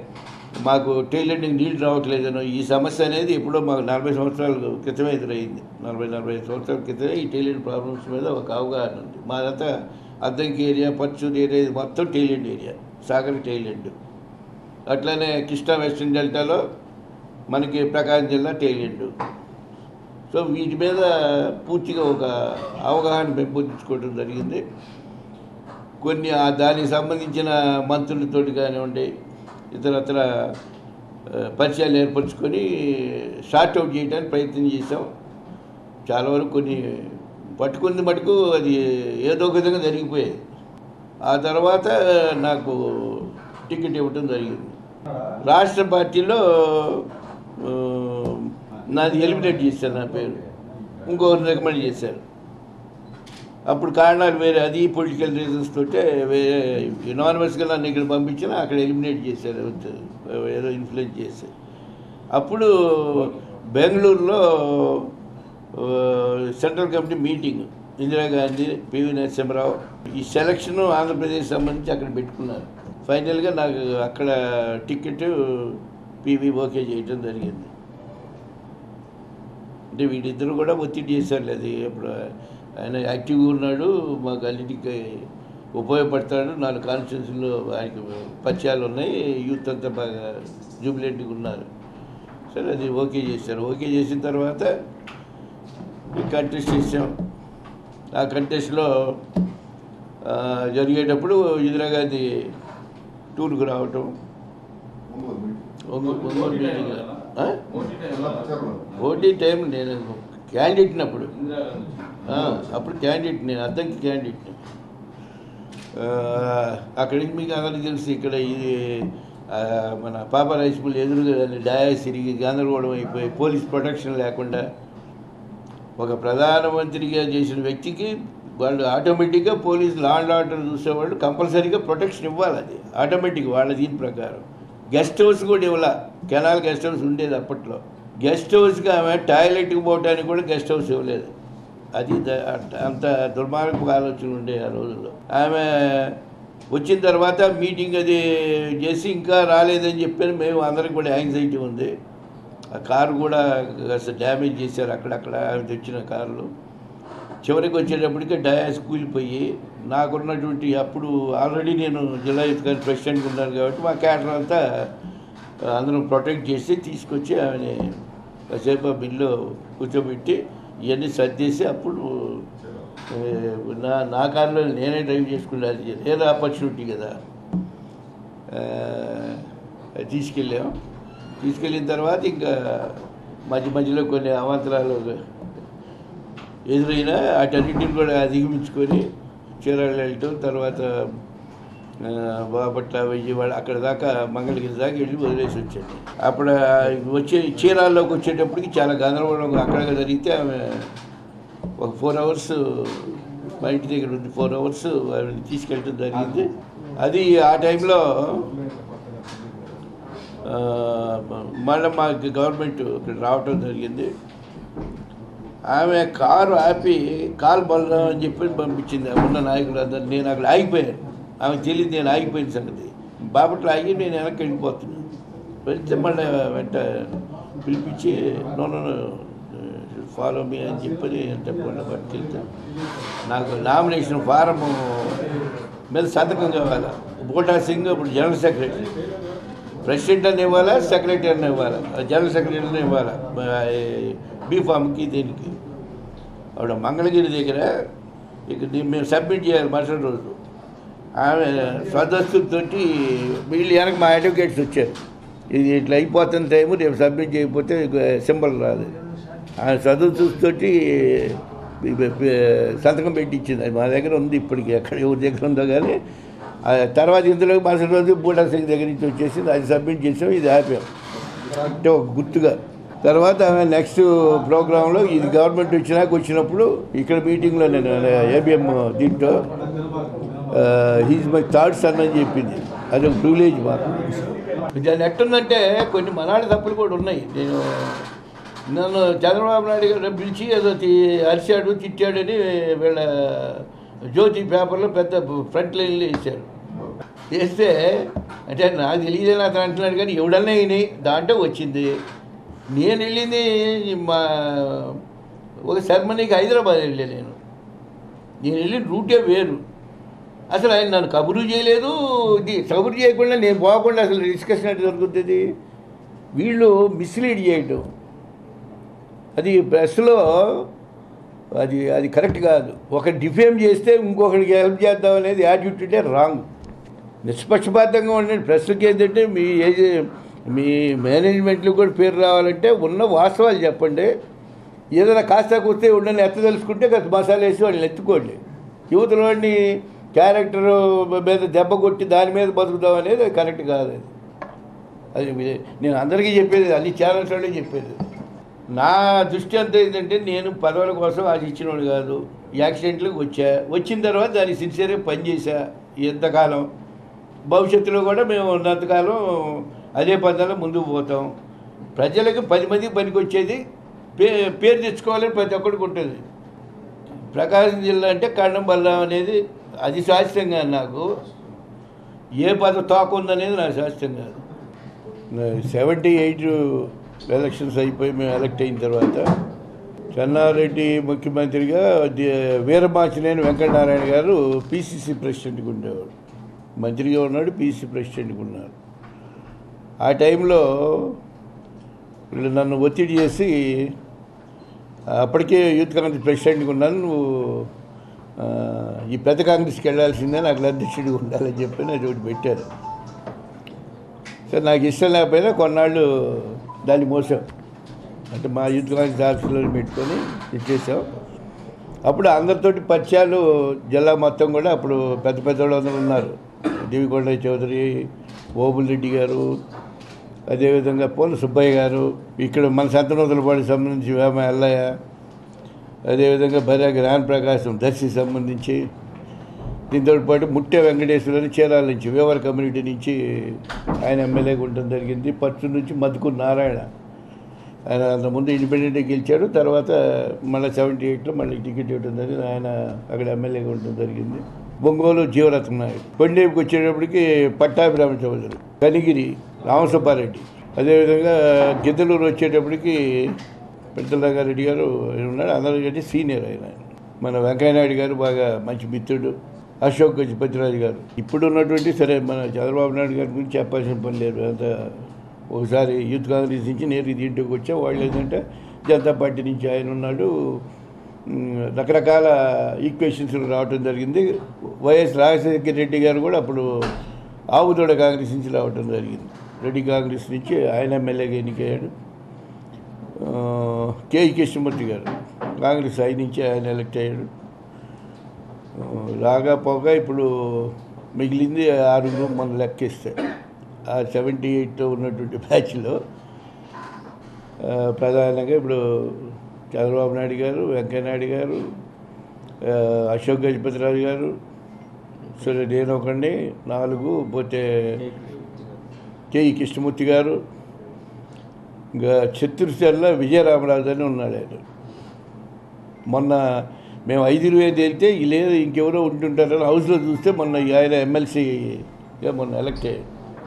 [SPEAKER 9] మాకు టైలెండింగ్ నీళ్ళు రావట్లేదనో ఈ సమస్య అనేది ఎప్పుడో మాకు నలభై సంవత్సరాల క్రితమే ఎదురైంది నలభై నలభై ఐదు సంవత్సరాల క్రితమే ఈ టైలెంట్ ప్రాబ్లమ్స్ మీద ఒక అవగాహన ఉంది మాదంతా అద్దంకి ఏరియా పచ్చూరు ఏరియా ఇది మొత్తం టైలెంట్ ఏరియా సాగర్ టైలెంట్ అట్లనే కృష్ణా వెస్టర్న్ డెల్టాలో మనకి ప్రకాశం జిల్లా టైలెంట్ సో వీటి మీద పూర్తిగా ఒక అవగాహన పెంపొందించుకోవడం జరిగింది కొన్ని ఆ దానికి సంబంధించిన మంత్రులతోటి కానివ్వండి ఇతరత్ర ఆ, పరిచయాలు ఏర్పరచుకొని షార్ట్ అవుట్ చేయడానికి ప్రయత్నం చేసాం చాలా వరకు కొన్ని పట్టుకుంది మటుకు అది ఏదో ఒక విధంగా జరిగిపోయేది ఆ తర్వాత నాకు టికెట్ ఇవ్వటం జరిగింది రాష్ట్ర పార్టీలో ఆ, నాది ఎలిమినేట్ చేశారు నా పేరు ఇంకొకరిని రికమెండ్ చేశారు అప్పుడు కారణాలు వేరే అది పొలిటికల్ రీజన్స్ తోటే వేరే యునానిమస్గా నన్ను ఇక్కడ పంపించిన అక్కడ ఎలిమినేట్ చేశారు ఏదో ఇన్ఫ్లుయెన్స్ చేసి అప్పుడు బెంగళూరులో ఆ, central committee meeting Indira Gandhi PV Narasimharao ఈ సెలక్షన్ ఆంధ్రప్రదేశ్ సంబంధించి అక్కడ పెట్టుకున్నారు ఫైనల్గా నాకు అక్కడ టికెట్ పివి ఓకే చేయడం జరిగింది అంటే వీళ్ళిద్దరూ కూడా ఒత్తిడి చేశారు అది ఇప్పుడు ఆయన యాక్టివ్గా ఉన్నాడు మాకు అన్నిటికీ ఉపయోగపడతాడు నాలుగు కాన్స్టిట్యూన్సీలో ఆయనకి పరిచయాలు ఉన్నాయి యూత్ అంతా బాగా జూబిలెంట్గా ఉన్నారు సరే అది ఓకే చేశారు ఓకే చేసిన తర్వాత కంటెస్ట్ చేసాం ఆ కంటెస్ట్లో ఆ, జరిగేటప్పుడు ఇందిరాగాంధీ టూర్కు రావటం ఒంగోలు ఒంగోలు మీటింగ్ ఆ? ఓటీ టైం నేను క్యాండిడేట్ని అప్పుడు ఆ, అప్పుడు క్యాండిడేట్ నేను అద్దంకి క్యాండిడేట్ అక్కడి నుంచి మీకు అందరికీ తెలుసు ఇక్కడ ఇది ఆ, మన పాప రైస్ మిల్ ఎదురుగా డయాస్ తిరిగి గందరగోళం అయిపోయి పోలీస్ ప్రొటెక్షన్ లేకుండా ఒక ప్రధానమంత్రిగా చేసిన వ్యక్తికి వాళ్ళు ఆటోమేటిక్గా పోలీస్ లా అండ్ ఆర్డర్ చూసేవాళ్ళు కంపల్సరీగా ప్రొటెక్షన్ ఇవ్వాలి అది ఆటోమేటిక్ వాళ్ళ దీని ప్రకారం గెస్ట్ హౌస్ కూడా ఇవ్వాల కెనాల్ గెస్ట్ హౌస్ ఉండేది అప్పట్లో గెస్ట్ హౌస్కి ఆమె టాయిలెట్కి పోవడానికి కూడా గెస్ట్ హౌస్ ఇవ్వలేదు అది ద- అంత- అంత దుర్మార్గపు ఆలోచన ఉండే ఆ రోజుల్లో ఆమె వచ్చిన తర్వాత మీటింగ్ అది చేసి ఇంకా రాలేదని చెప్పాను మేము అందరికి కూడా యాంగ్జైటీ ఉంది ఆ కారు కూడా కాస్త డ్యామేజ్ చేశారు అక్కడక్కడ ఆమె తెచ్చిన కార్లు చివరికి వచ్చేటప్పటికి డయాస్ కూలిపోయి నాకున్నటువంటి అప్పుడు ఆల్రెడీ నేను జిల్లా యూత్ ప్రెసిడెంట్గా ఉన్నాను కాబట్టి మా క్యాటర్ అంతా అందరం ప్రొటెక్ట్ చేసి తీసుకొచ్చి ఆమెని కాసేపు ఆ బిల్లు కూర్చోబెట్టి ఇవన్నీ సర్దేసి అప్పుడు ఏ, నా నా కారులో నేనే డ్రైవ్ చేసుకున్నాను నేను ఆపర్చునిటీ కదా ఆ, తీసుకెళ్ళాం తీసుకెళ్ళిన తర్వాత ఇంకా మధ్య మధ్యలో కొన్ని అవాంతరాలు ఎదురైనా వాటన్నిటిని కూడా అధిగమించుకొని చీరాలు వెళ్ళటం తర్వాత ఆ, బాపట్ల విజయవాడ అక్కడ దాకా మంగళగిరి దాకా వెళ్ళి వదిలేసి వచ్చాను అప్పుడు ఆ వచ్చే చీరాల్లోకి వచ్చేటప్పటికి చాలా గందరగోళం అక్కడ జరిగితే ఆమె ఒక ఫోర్ అవర్స్ మా ఇంటి దగ్గర ఉంది ఫోర్ అవర్స్ ఆవిడని తీసుకెళ్ళటం జరిగింది అది ఆ టైంలో ఆ, మళ్ళీ మాకు గవర్నమెంట్ ఇక్కడ రావటం జరిగింది ఆమె కారు ఆపి కాలు బలం అని చెప్పి పంపించింది ఉన్న నాయకులు అందరు నేను అక్కడ ఆగిపోయాను ఆమె తెలియదు నేను ఆగిపోయిన సంగతి బాపట్ల ఆగి నేను వెనక్కి వెళ్ళిపోతున్నాను వెళ్తే మళ్ళీ వెంట పిలిపించి నన్ను ఫాలో మీ అని చెప్పని చెప్పకుండా పట్టుకెళ్తే నాకు నామినేషన్ ఫారము మీద సంతకం కావాలి బోటా సింగ్ ఇప్పుడు జనరల్ సెక్రటరీ ప్రెసిడెంట్ అని ఇవ్వాలా సెక్రటరీ అని ఇవ్వాలా జనరల్ సెక్రటరీని ఇవ్వాలా బీ ఫామ్కి దీనికి ఆవిడ మంగళగిరి దగ్గర ఇక దీన్ని మేము సబ్మిట్ చేయాలి మరుసటి రోజు ఆమె స్వదస్తుతోటి వీళ్ళు వెనక మా అడ్వకేట్స్ వచ్చారు ఇది ఇట్లా అయిపోతున్న టైము రేపు సబ్మిట్ చేయకపోతే సింబల్ రాదు ఆమె సదస్సుతోటి సంతకం పెట్టించింది అది మా దగ్గర ఉంది ఇప్పటికి ఎక్కడ ఎవరి దగ్గర ఉందో కానీ ఆ తర్వాత ఇందులో మరుసటి రోజు బూటా సింగ్ దగ్గర నుంచి వచ్చేసి అది సబ్మిట్ చేసాం ఇది ఆపాం అంటే ఒక గుర్తుగా తర్వాత ఆమె నెక్స్ట్ ప్రోగ్రాంలో ఇది గవర్నమెంట్ వచ్చినాక వచ్చినప్పుడు ఇక్కడ మీటింగ్లో నేను ఏబిఎం దీంట్లో హీజ్ మై థర్డ్ సన్ అని చెప్పింది అది ఒక ప్రివిలేజ్ మాకు దాన్ని ఎట్టుందంటే కొన్ని మనాడి తప్పులు కూడా ఉన్నాయి నేను నన్ను చంద్రబాబు నాయుడు గారు పిలిచి ఏదో తి- అరిచాడు తిట్టాడని వీళ్ళ జ్యోతి పేపర్లో పెద్ద ఫ్రంట్ లైన్లో వేశారు వేస్తే అంటే నాకు తెలియదని అతను అంటున్నాడు కానీ ఎవడన్నా అయినాయి దాంట్లో వచ్చింది నేను వెళ్ళింది మా ఒక సెరమనీకి హైదరాబాద్ వెళ్ళా నేను నేను వెళ్ళిన రూటే వేరు అసలు ఆయన నన్ను కబురు చేయలేదు ఇది కబురు చేయకుండా నేను పోకుండా అసలు డిస్కషన్ అంటే దొరుకుతుంది వీళ్ళు మిస్లీడ్ చేయటం అది ప్రెస్లో అది అది కరెక్ట్ కాదు ఒక డిఫేమ్ చేస్తే ఇంకొకరికి హెల్ప్ చేద్దాం అనేది యాటిట్యూడే రాంగ్ నిష్పక్షపాతంగా ఉండండి ప్రెస్కి ఏంటంటే మీ ఏజ్ మీ మేనేజ్మెంట్లో కూడా పేరు రావాలంటే ఉన్న వాస్తవాలు చెప్పండి ఏదైనా కాస్త కూస్తే ఉండని ఎత్త తెలుసుకుంటే కాస్త మసాలా వేసి వాళ్ళని ఎత్తుకోండి యువతల వాడిని క్యారెక్టర్ మీద దెబ్బ కొట్టి దాని మీద బతుకుదాం అనేది కరెక్ట్ కాదు అది అది నేను అందరికీ చెప్పేది అన్ని ఛానల్స్ వాళ్ళే చెప్పేది నా దృష్టి అంతా ఏంటంటే నేను పదవుల కోసం అది ఇచ్చినోడు కాదు యాక్సిడెంట్లకు వచ్చా వచ్చిన తర్వాత దాన్ని సిన్సియర్గా పనిచేసా ఎంతకాలం భవిష్యత్తులో కూడా మేము ఉన్నంతకాలం అదే పదాలు ముందుకు పోతాం ప్రజలకు పది మందికి పనికి వచ్చేది పే పేరు తెచ్చుకోవాలని ప్రతి ఒక్కడికి ఉంటుంది ప్రకాశం జిల్లా అంటే కన్నం బల్లం అనేది అది శాస్త్రంగా నాకు ఏ పద తోక ఉందనేది నాకు శాస్త్రం కాదు సెవెంటీ ఎయిట్ ఎలక్షన్స్ అయిపోయి మేము ఎలక్ట్ అయిన తర్వాత చెన్నారెడ్డి ముఖ్యమంత్రిగా ది- వీరమాచినేని వెంకటనారాయణ గారు పిసిసి ప్రెసిడెంట్గా ఉండేవాడు మంత్రిగా ఉన్నాడు పిసిసి ప్రెసిడెంట్గా ఉన్నారు ఆ టైంలో వీళ్ళు నన్ను ఒత్తిడి చేసి అప్పటికే యూత్ కాంగ్రెస్ ప్రెసిడెంట్గా ఉన్నాను నువ్వు ఆ, ఈ పెద్ద కాంగ్రెస్కి వెళ్ళాల్సిందే నాకు అధ్యక్షుడిగా ఉండాలని చెప్పి నాకు ఒకటి పెట్టారు సరే నాకు ఇష్టం లేకపోయినా కొన్నాళ్ళు దాన్ని మోసాం అంటే మా యూత్ కాంగ్రెస్ ఆఫీసులో పెట్టుకొని ఇచ్చేసాం అప్పుడు అందరితోటి పరిచయాలు జిల్లా మొత్తం కూడా అప్పుడు పెద్ద పెద్ద వాళ్ళందరూ ఉన్నారు దేవికొండ చౌదరి ఓబుల్ రెడ్డి గారు అదేవిధంగా పోల సుబ్బయ్య గారు ఇక్కడ మన సంతనూతలపాడికి సంబంధించి వేమ ఎల్లయ్య అదేవిధంగా బర్యాగ రాన్ ప్రకాశం దర్శి సంబంధించి దీంతో పాటు ముట్టె వెంకటేశ్వరని చీరాల నుంచి వేవర్ కమ్యూనిటీ నుంచి ఆయన ఎమ్మెల్యేగా ఉండడం జరిగింది పచ్చు నుంచి మధుకూరు నారాయణ ఆయన అంతకుముందు ఇండిపెండెంట్గా గెలిచాడు తర్వాత మళ్ళీ సెవెంటీ ఎయిట్లో మళ్ళీ టికెట్ ఇవ్వడం జరిగింది ఆయన అక్కడ ఎమ్మెల్యేగా ఉండడం జరిగింది బొంగోలు జీవరత్న నాయుడు కొండేపుకి వచ్చేటప్పటికి పట్టాభిరామ చౌదరి కనిగిరి రామసుబ్బారెడ్డి అదేవిధంగా గిద్దలూరు వచ్చేటప్పటికి పెద్దలంగారెడ్డి గారు ఆయన ఉన్నాడు అందరికంటే సీనియర్ ఆయన మన వెంకయ్యనాయుడు గారు బాగా మంచి మిత్రుడు అశోక్ గజపతిరాజు గారు ఇప్పుడు ఉన్నటువంటి సరే మన చంద్రబాబు నాయుడు గారి గురించి చెప్పాల్సిన పని లేదు అంత ఒకసారి యూత్ కాంగ్రెస్ నుంచి నేరు దీంట్లోకి వచ్చా వాళ్ళు ఏంటంటే జనతా పార్టీ నుంచి ఆయన ఉన్నాడు ఉమ్, రకరకాల ఈక్వేషన్స్ రావటం జరిగింది వైఎస్ రాజశేఖర రెడ్డి గారు కూడా అప్పుడు ఆవుదోడ కాంగ్రెస్ నుంచి రావటం జరిగింది రెడ్డి కాంగ్రెస్ నుంచి ఆయన ఎమ్మెల్యేగా ఎన్నికయ్యాడు ఆ, కేఈ కృష్ణమూర్తి గారు కాంగ్రెస్ ఐ నుంచి ఆయన ఎలక్ట్ అయ్యాడు ఆ, రాగా పోగా ఇప్పుడు మిగిలింది ఆరుగురు మనం లెక్కిస్తే ఆ సెవెంటీ ఎయిట్ ఉన్నటువంటి బ్యాచ్లో ఆ, ప్రధానంగా ఇప్పుడు చంద్రబాబు నాయుడు గారు వెంకయ్యనాయుడు గారు ఆ, అశోక్ గజపతిరాజు గారు సరే నేను ఒకండి నాలుగు పోతే కేఈ కృష్ణమూర్తి గారు ఇంకా చిత్తూరుసేల విజయరామరాజు అని ఉన్నాడు ఆయన మొన్న మేము ఐదు వేలు వెళ్తే ఈ లేదు ఇంకెవరో ఉంటుంటారని హౌస్లో చూస్తే మొన్న ఈ ఆయన ఎమ్మెల్సీగా మొన్న ఎలక్ట్ అయ్యాడు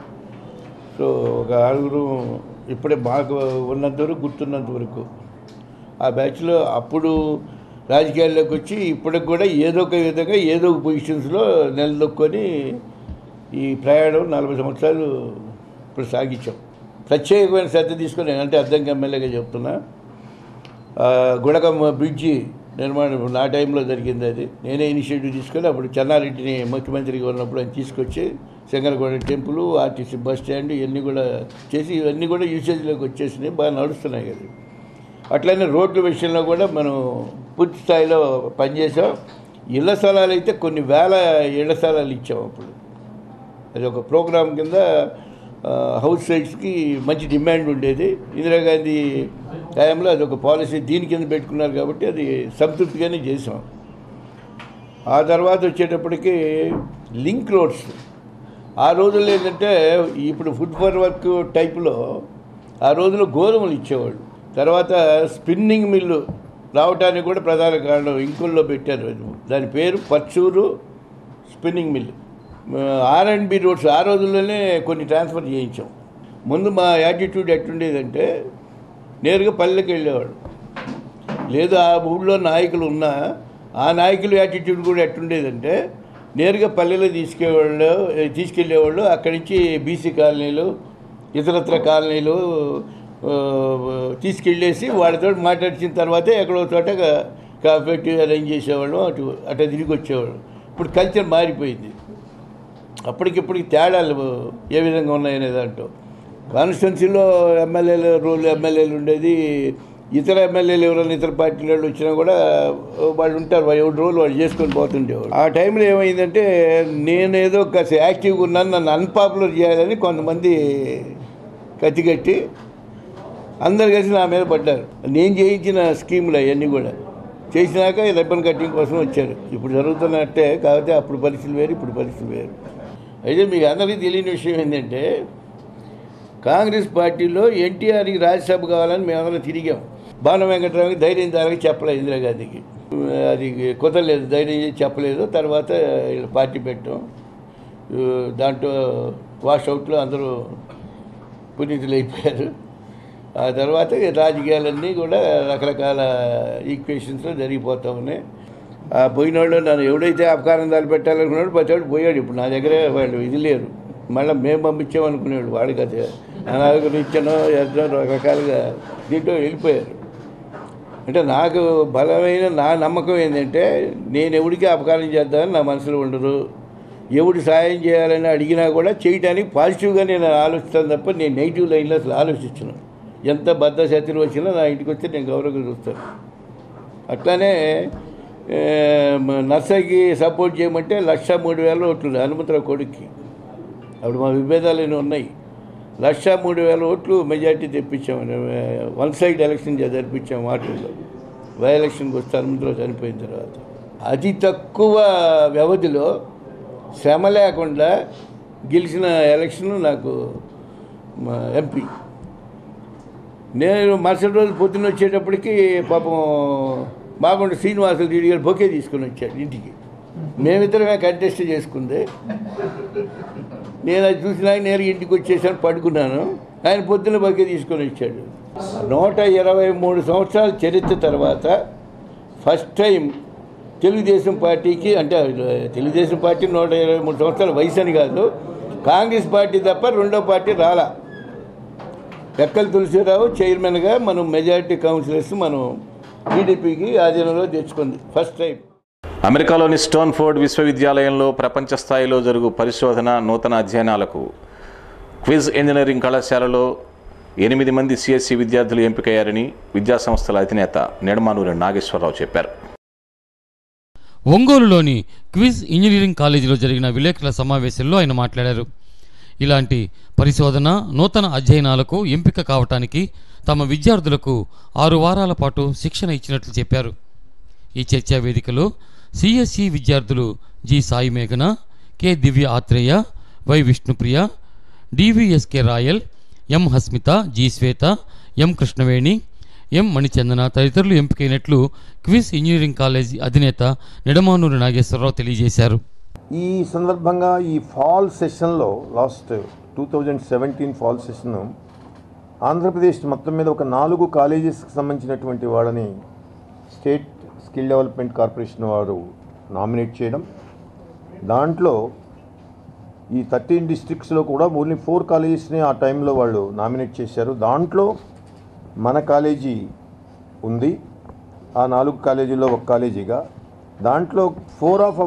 [SPEAKER 9] సో ఒక ఆరుగురు ఇప్పుడే మాకు ఉన్నంత వరకు గుర్తున్నంత వరకు ఆ బ్యాచ్లో అప్పుడు రాజకీయాల్లోకి వచ్చి ఇప్పటికి కూడా ఏదో ఒక విధంగా ఏదో ఒక పొజిషన్స్లో నిలదొక్కొని ఈ ప్రయాణం నలభై సంవత్సరాలు ఇప్పుడు సాగించాం ప్రత్యేకమైన శ్రద్ధ తీసుకొని అంటే అర్థంగా ఎమ్మెల్యేగా చెప్తున్నా ఆ, గుడకం బ్రిడ్జి నిర్మాణం నా టైంలో జరిగింది అది నేనే ఇనిషియేటివ్ తీసుకొని అప్పుడు చెన్నారెడ్డిని ముఖ్యమంత్రిగా ఉన్నప్పుడు ఆయన తీసుకొచ్చి Shankaraguda temple RTC bus stand ఇవన్నీ కూడా చేసి ఇవన్నీ కూడా యూసేజ్లోకి వచ్చేసినాయి బాగా నడుస్తున్నాయి కదా అట్లనే రోడ్ల విషయంలో కూడా మనం పూర్తి స్థాయిలో పనిచేసాం ఇళ్ల స్థలాలు అయితే కొన్ని వేల ఇళ్ల స్థలాలు ఇచ్చాం అప్పుడు అది ఒక ప్రోగ్రాం కింద ఆ, హౌస్ సైట్స్కి మంచి డిమాండ్ ఉండేది ఇందిరాగాంధీ టైంలో అది ఒక పాలసీ దీని కింద పెట్టుకున్నారు కాబట్టి అది సంతృప్తిగానే చేసాం ఆ తర్వాత వచ్చేటప్పటికి లింక్ రోడ్స్ ఆ రోజుల్లో ఏంటంటే ఇప్పుడు ఫుడ్ ఫర్ వర్క్ టైప్లో ఆ రోజుల్లో గోధుమలు ఇచ్చేవాళ్ళు తర్వాత స్పిన్నింగ్ మిల్లు రావడానికి కూడా ప్రధాన కారణం ఇంకుల్లో పెట్టారు దాని పేరు Parchur spinning mill R and B roads ఆ రోజుల్లోనే కొన్ని ట్రాన్స్ఫర్ చేయించాం ముందు మా యాటిట్యూడ్ ఎట్టుండేదంటే నేరుగా పల్లెకి వెళ్ళేవాడు లేదు ఆ ఊళ్ళో నాయకులు ఉన్నా ఆ నాయకుల యాటిట్యూడ్ కూడా ఎట్టుండేదంటే నేరుగా పల్లెలో తీసుకెళ్ళేవాళ్ళు తీసుకెళ్ళేవాళ్ళు అక్కడి నుంచి బీసీ కాలనీలు ఇతరత్ర కాలనీలు ఆ, తీసుకెళ్ళేసి వాళ్ళతో మాట్లాడిన తర్వాతే ఎక్కడో చోట కాఫీ అరేంజ్ చేసేవాళ్ళం అటు అటు తిరిగి వచ్చేవాళ్ళం ఇప్పుడు కల్చర్ మారిపోయింది అప్పటికిప్పటికి తేడాలు ఏ విధంగా ఉన్నాయనే దాంట్లో కాన్స్టిట్యున్సీలో ఎమ్మెల్యేల రోల్ ఎమ్మెల్యేలు ఉండేది ఇతర ఎమ్మెల్యేలు ఎవరైనా ఇతర పార్టీల వాళ్ళు వచ్చినా కూడా వాళ్ళు ఉంటారు వాళ్ళు ఎవరి రోజులు వాళ్ళు చేసుకొని పోతుండేవాళ్ళు ఆ టైంలో ఏమైందంటే నేను ఏదో కాస్త యాక్టివ్గా ఉన్నాను నన్ను అన్పాపులర్ చేయాలని కొంతమంది కత్తికట్టి అందరు కలిసి నా మీద పడ్డారు నేను చేయించిన స్కీములు అవన్నీ కూడా చేసినాక ఈ రిబ్బన్ కటింగ్ కోసం వచ్చారు ఇప్పుడు జరుగుతున్నట్టే కాకపోతే అప్పుడు పరిస్థితులు వేరు ఇప్పుడు పరిస్థితులు వేరు అయితే మీకు అందరికీ తెలియని విషయం ఏంటంటే కాంగ్రెస్ పార్టీలో ఎన్టీఆర్కి రాజ్యసభ కావాలని మేమందరం తిరిగాం బాణ వెంకటరావుకి ధైర్యం దానికి చెప్పలేదు ఇందిరాగాంధీకి అది కుదరలేదు ధైర్యం చేసి చెప్పలేదు తర్వాత వీళ్ళు పార్టీ పెట్టాం దాంట్లో వాష్ అవుట్లో అందరూ పునీతులు అయిపోయారు ఆ తర్వాత ఈ రాజకీయాలన్నీ కూడా రకరకాల ఈక్వేషన్స్లో జరిగిపోతా ఉన్నాయి ఆ పోయిన వాళ్ళు నన్ను ఎవడైతే అపకారం దాని పెట్టాలనుకున్నాడు ప్రతివాడు పోయాడు ఇప్పుడు నా దగ్గరే వాళ్ళు ఇది లేరు మళ్ళీ మేము పంపించామనుకునేవాడు వాడికి అది అనాగరు ఇచ్చానో ఎద్దనో రకరకాలుగా దీంట్లో వెళ్ళిపోయారు అంటే నాకు బలమైన నా నమ్మకం ఏంటంటే నేను ఎవడికి అపకారం చేద్దామని నా మనసులో ఉండదు ఎవడు సాయం చేయాలని అడిగినా కూడా చేయడానికి పాజిటివ్గా నేను ఆలోచిస్తాను తప్ప నేను నెగిటివ్ లైన్లో అసలు ఆలోచించను ఎంత బద్ద శత్రువు వచ్చినా నా ఇంటికి వస్తే నేను గౌరవంగా చూస్తాను అట్లానే ఏ, మ- నర్సరీకి సపోర్ట్ చేయమంటే లక్ష మూడు వేల ఓట్లు హనుమంతరావు కొడుక్కి అప్పుడు మా విభేదాలు ఎన్నో ఉన్నాయి లక్ష మూడు వేల ఓట్లు మెజార్టీ తెప్పించాం వన్ సైడ్ ఎలక్షన్ జరిపించాం వాటిల్లో బై ఎలక్షన్కి వస్తే హనుమంతరావు చనిపోయిన తర్వాత అతి తక్కువ వ్యవధిలో శ్రమ లేకుండా గెలిచిన ఎలక్షన్ నాకు మా ఎంపీ నేను మరుసటి రోజు పొద్దున్న వచ్చేటప్పటికి పాపం మాగుండ శ్రీనివాసులు రెడ్డి గారు బొకే తీసుకొని వచ్చాడు ఇంటికి మేమిద్దరమే కంటెస్ట్ చేసుకుంది నేను అది చూసిన నేను ఇంటికి వచ్చేసాను పడుకున్నాను ఆయన పొద్దున బగ్గి తీసుకొని వచ్చాడు నూట ఇరవై మూడు సంవత్సరాల చరిత్ర తర్వాత ఫస్ట్ టైం తెలుగుదేశం పార్టీకి అంటే తెలుగుదేశం పార్టీ నూట ఇరవై మూడు సంవత్సరాల వయసు అని కాదు కాంగ్రెస్ పార్టీ తప్ప రెండో పార్టీ రాలా ఎక్కల తులసిరావు చైర్మన్గా మనం మెజారిటీ కౌన్సిలర్స్ మనం టీడీపీకి ఆధీనంలో తెచ్చుకుంది ఫస్ట్ టైం
[SPEAKER 1] అమెరికాలోని స్టోన్ఫోర్డ్ విశ్వవిద్యాలయంలో ప్రపంచ స్థాయిలో జరుగు పరిశోధన నూతన అధ్యయనాలకు క్విజ్ ఇంజనీరింగ్ కళాశాలలో ఎనిమిది మంది సిఎస్సి విద్యార్థులు ఎంపికయ్యారని విద్యాసంస్థల అధినేత నెడమానూరి నాగేశ్వరరావు చెప్పారు
[SPEAKER 5] ఒంగోలులోని క్విజ్ ఇంజనీరింగ్ కాలేజీలో జరిగిన విలేకరుల సమావేశంలో ఆయన మాట్లాడారు ఇలాంటి పరిశోధన నూతన అధ్యయనాలకు ఎంపిక కావటానికి తమ విద్యార్థులకు ఆరు వారాల పాటు శిక్షణ ఇచ్చినట్లు చెప్పారు ఈ చర్చా వేదికలో సిఎస్సి విద్యార్థులు జి సాయి మేఘన K Divya Atreya Y Vishnupriya DVSK Royal M Hasmitha G Swetha M Krishnaveni M Manichandana తదితరులు ఎంపికైనట్లు క్విజ్ ఇంజనీరింగ్ కాలేజీ అధినేత నిడమానూరి నాగేశ్వరరావు తెలియజేశారు
[SPEAKER 10] ఈ సందర్భంగా ఈ ఫాల్ సెషన్లో last two thousand seventeen fall session Andhra Pradesh మొత్తం మీద ఒక నాలుగు కాలేజెస్కి సంబంధించినటువంటి వాళ్ళని స్టేట్ స్కిల్ డెవలప్మెంట్ కార్పొరేషన్ వారు నామినేట్ చేయడం దాంట్లో ఈ థర్టీన్ డిస్ట్రిక్ట్స్లో కూడా ఓన్లీ ఫోర్ కాలేజెస్ని ఆ టైంలో వాళ్ళు నామినేట్ చేశారు దాంట్లో మన కాలేజీ ఉంది ఆ నాలుగు కాలేజీల్లో ఒక కాలేజీగా దాంట్లో ఫోర్ ఆఫ్ అవర్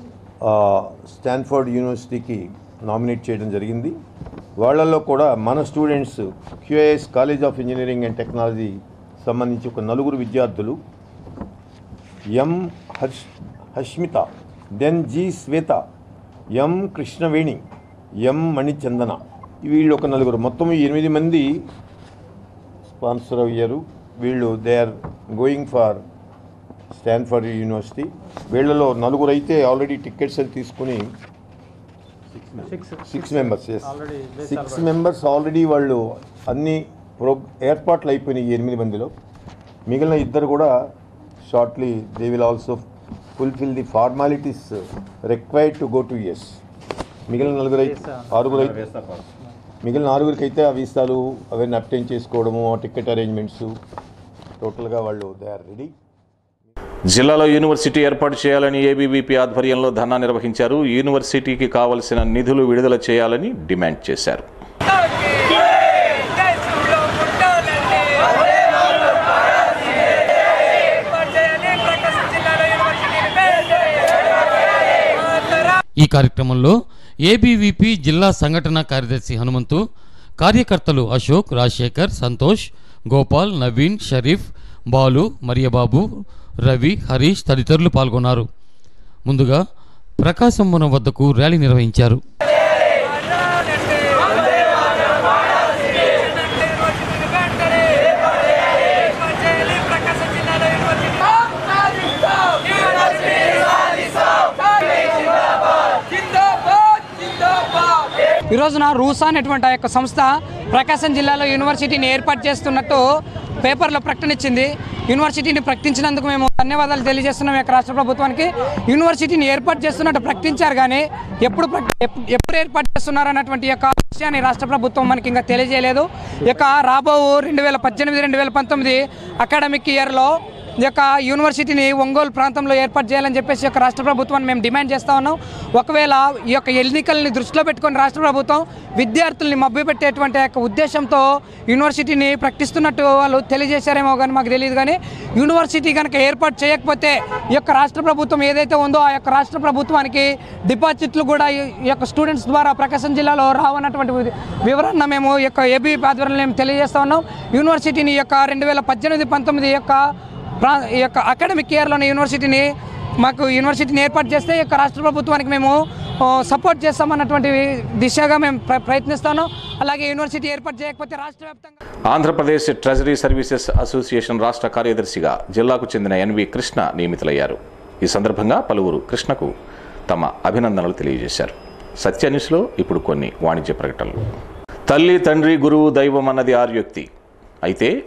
[SPEAKER 10] స్టాన్ఫర్డ్ యూనివర్సిటీకి నామినేట్ చేయడం జరిగింది వాళ్ళల్లో కూడా మన students QIS college of engineering and technology సంబంధించి ఒక నలుగురు విద్యార్థులు M Harsh Hashmitha then G Swetha M Krishnaveni M Manichandana వీళ్ళు ఒక నలుగురు మొత్తం ఈ ఎనిమిది మంది స్పాన్సర్ అయ్యారు వీళ్ళు they are going for Stanford university వీళ్ళలో నలుగురు అయితే ఆల్రెడీ టికెట్స్ అది తీసుకుని six members yes six members already వాళ్ళు అన్ని ప్రో ఏర్పాట్లు అయిపోయినాయి ఈ ఎనిమిది మందిలో మిగిలిన ఇద్దరు కూడా shortly they will also fulfil the formalities required to go to US మిగిలిన నలుగురు అయితే ఆరుగురు అయితే మిగిలిన ఆరుగురికి అయితే ఆ వీసాలు అవన్నీ అప్టైన్ చేసుకోవడము ఆ టికెట్ అరేంజ్మెంట్స్ టోటల్గా వాళ్ళు దే ఆర్ రెడీ
[SPEAKER 1] జిల్లాలో యూనివర్సిటీ ఏర్పాటు చేయాలని ఏబీవీపీ ఆధ్వర్యంలో ధర్నా నిర్వహించారు యూనివర్సిటీకి కావలసిన నిధులు విడుదల చేయాలని డిమాండ్ చేశారు
[SPEAKER 5] ఈ కార్యక్రమంలో ఏబీవీపీ జిల్లా సంఘటన కార్యదర్శి హనుమంతు కార్యకర్తలు అశోక్ రాజశేఖర్ సంతోష్ గోపాల్ నవీన్ షరీఫ్ బాలు మరియబాబు రవి హరీష్ తదితరులు పాల్గొన్నారు ముందుగా ప్రకాశం వనం వద్దకు ర్యాలీ నిర్వహించారు
[SPEAKER 11] ఈ రోజున రూసా అనేటువంటి ఆ యొక్క సంస్థ ప్రకాశం జిల్లాలో యూనివర్సిటీని ఏర్పాటు చేస్తున్నట్టు పేపర్లో ప్రకటన ఇచ్చింది యూనివర్సిటీని ప్రకటించినందుకు మేము ధన్యవాదాలు తెలియజేస్తున్నాం ఈ యొక్క రాష్ట్ర ప్రభుత్వానికి యూనివర్సిటీని ఏర్పాటు చేస్తున్నట్టు ప్రకటించారు కానీ ఎప్పుడు ప్రక- ఎప్పు- ఎప్పుడు ఏర్పాటు చేస్తున్నారు అన్నటువంటి ఈ యొక్క విషయాన్ని రాష్ట్ర ప్రభుత్వం మనకి ఇంకా తెలియజేయలేదు ఈ యొక్క రాబో రెండు వేల పద్దెనిమిది రెండు వేల పంతొమ్మిది అకాడమిక్ ఇయర్లో ఈ యొక్క యూనివర్సిటీని ఒంగోలు ప్రాంతంలో ఏర్పాటు చేయాలని చెప్పేసి ఈ యొక్క రాష్ట్ర ప్రభుత్వాన్ని మేము డిమాండ్ చేస్తా ఉన్నాం ఒకవేళ ఈ యొక్క ఎన్నికల్ని దృష్టిలో పెట్టుకొని రాష్ట్ర ప్రభుత్వం విద్యార్థుల్ని మభ్యపెట్టేటువంటి యొక్క ఉద్దేశంతో యూనివర్సిటీని ప్రకటిస్తున్నట్టు వాళ్ళు తెలియజేశారేమో కానీ మాకు తెలియదు కానీ యూనివర్సిటీ కనుక ఏర్పాటు చేయకపోతే ఈ యొక్క రాష్ట్ర ప్రభుత్వం ఏదైతే ఉందో ఆ యొక్క రాష్ట్ర ప్రభుత్వానికి డిపాజిట్లు కూడా ఈ ఈ యొక్క స్టూడెంట్స్ ద్వారా ప్రకాశం జిల్లాలో రావన్నటువంటి వి- వివరణ మేము ఈ యొక్క ఏబీ ఆధ్వర్యంలో మేము తెలియజేస్తా ఉన్నాం యూనివర్సిటీని ఈ యొక్క రెండు వేల పద్దెనిమిది పంతొమ్మిది యొక్క ప్రా ఈ యొక్క అకాడమిక్ ఇయర్లోని యూనివర్సిటీని మాకు యూనివర్సిటీని ఏర్పాటు చేస్తే ఈ యొక్క రాష్ట్ర ప్రభుత్వానికి మేము ఆ, సపోర్ట్ చేస్తామన్నటువంటి దిశగా మేము ప్ర- ప్రయత్నిస్తాను అలాగే యూనివర్సిటీ ఏర్పాటు చేయకపోతే రాష్ట్ర వ్యాప్తంగా
[SPEAKER 1] ఆంధ్రప్రదేశ్ ట్రెజరీ సర్వీసెస్ అసోసియేషన్ రాష్ట్ర కార్యదర్శిగా జిల్లాకు చెందిన ఎన్వి కృష్ణ నియమితులయ్యారు ఈ సందర్భంగా పలువురు కృష్ణకు తమ అభినందనలు తెలియజేశారు సత్య న్యూస్లో ఇప్పుడు కొన్ని వాణిజ్య ప్రకటనలు తల్లి తండ్రి గురువు దైవం అన్నది ఆర్యోక్తి అయితే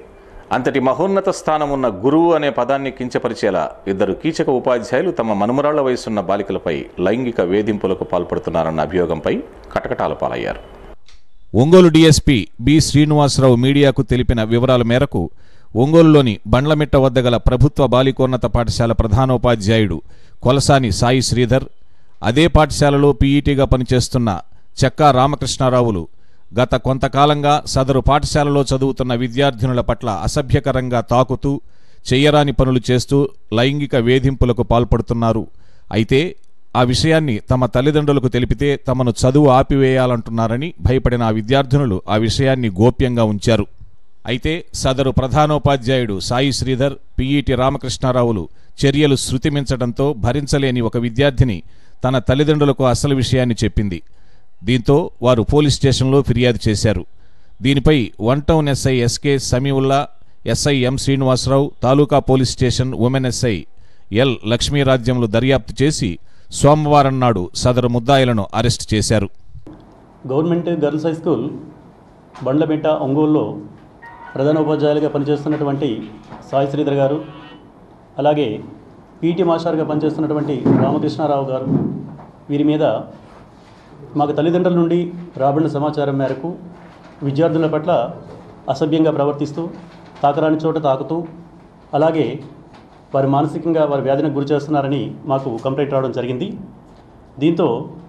[SPEAKER 1] అంతటి మహోన్నత స్థానం ఉన్న గురువు అనే పదాన్ని కించపరిచేలా ఇద్దరు కీచక ఉపాధ్యాయులు తమ మనుమరాళ్ల వయసున్న బాలికలపై లైంగిక వేధింపులకు పాల్పడుతున్నారన్న అభియోగంపై కటకటాల పాలయ్యారు
[SPEAKER 2] ఒంగోలు డీఎస్పీ బి శ్రీనివాసరావు మీడియాకు తెలిపిన వివరాల మేరకు ఒంగోలులోని బండ్లమిట్ట వద్ద గల ప్రభుత్వ బాలికోన్నత పాఠశాల ప్రధానోపాధ్యాయుడు కొలసాని సాయి శ్రీధర్ అదే పాఠశాలలో పీఈటీగా పనిచేస్తున్న చెక్కా రామకృష్ణారావులు గత కొంతకాలంగా సదరు పాఠశాలలో చదువుతున్న విద్యార్థినుల పట్ల అసభ్యకరంగా తాకుతూ చెయ్యరాని పనులు చేస్తూ లైంగిక వేధింపులకు పాల్పడుతున్నారు అయితే ఆ విషయాన్ని తమ తల్లిదండ్రులకు తెలిపితే తమను చదువు ఆపివేయాలంటున్నారని భయపడిన ఆ విద్యార్థినులు ఆ విషయాన్ని గోప్యంగా ఉంచారు అయితే సదరు ప్రధానోపాధ్యాయుడు సాయి శ్రీధర్ పిఈటి రామకృష్ణారావులు చర్యలు శృతిమించడంతో భరించలేని ఒక విద్యార్థిని తన తల్లిదండ్రులకు అసలు విషయాన్ని చెప్పింది దీంతో వారు పోలీస్ స్టేషన్లో ఫిర్యాదు చేశారు దీనిపై one town SI SK Samiulla SI M Srinivasarao తాలూకా police station women SI L లక్ష్మీరాజ్యములు దర్యాప్తు చేసి సోమవారం నాడు సదరు ముద్దాయిలను అరెస్ట్ చేశారు
[SPEAKER 12] government girls high school Bandlamitta ఒంగోలులో ప్రధానోపాధ్యాయులుగా పనిచేస్తున్నటువంటి సాయి శ్రీధర్ గారు అలాగే పీటీ మాస్టర్గా పనిచేస్తున్నటువంటి రామకృష్ణారావు గారు వీరి మీద మాకు తల్లిదండ్రుల నుండి రాబడిన సమాచారం మేరకు విద్యార్థుల పట్ల అసభ్యంగా ప్రవర్తిస్తూ తాకరాని చోట తాకుతూ అలాగే వారు మానసికంగా వారి వ్యాధికి గురి చేస్తున్నారని మాకు కంప్లైంట్ రావడం జరిగింది దీంతో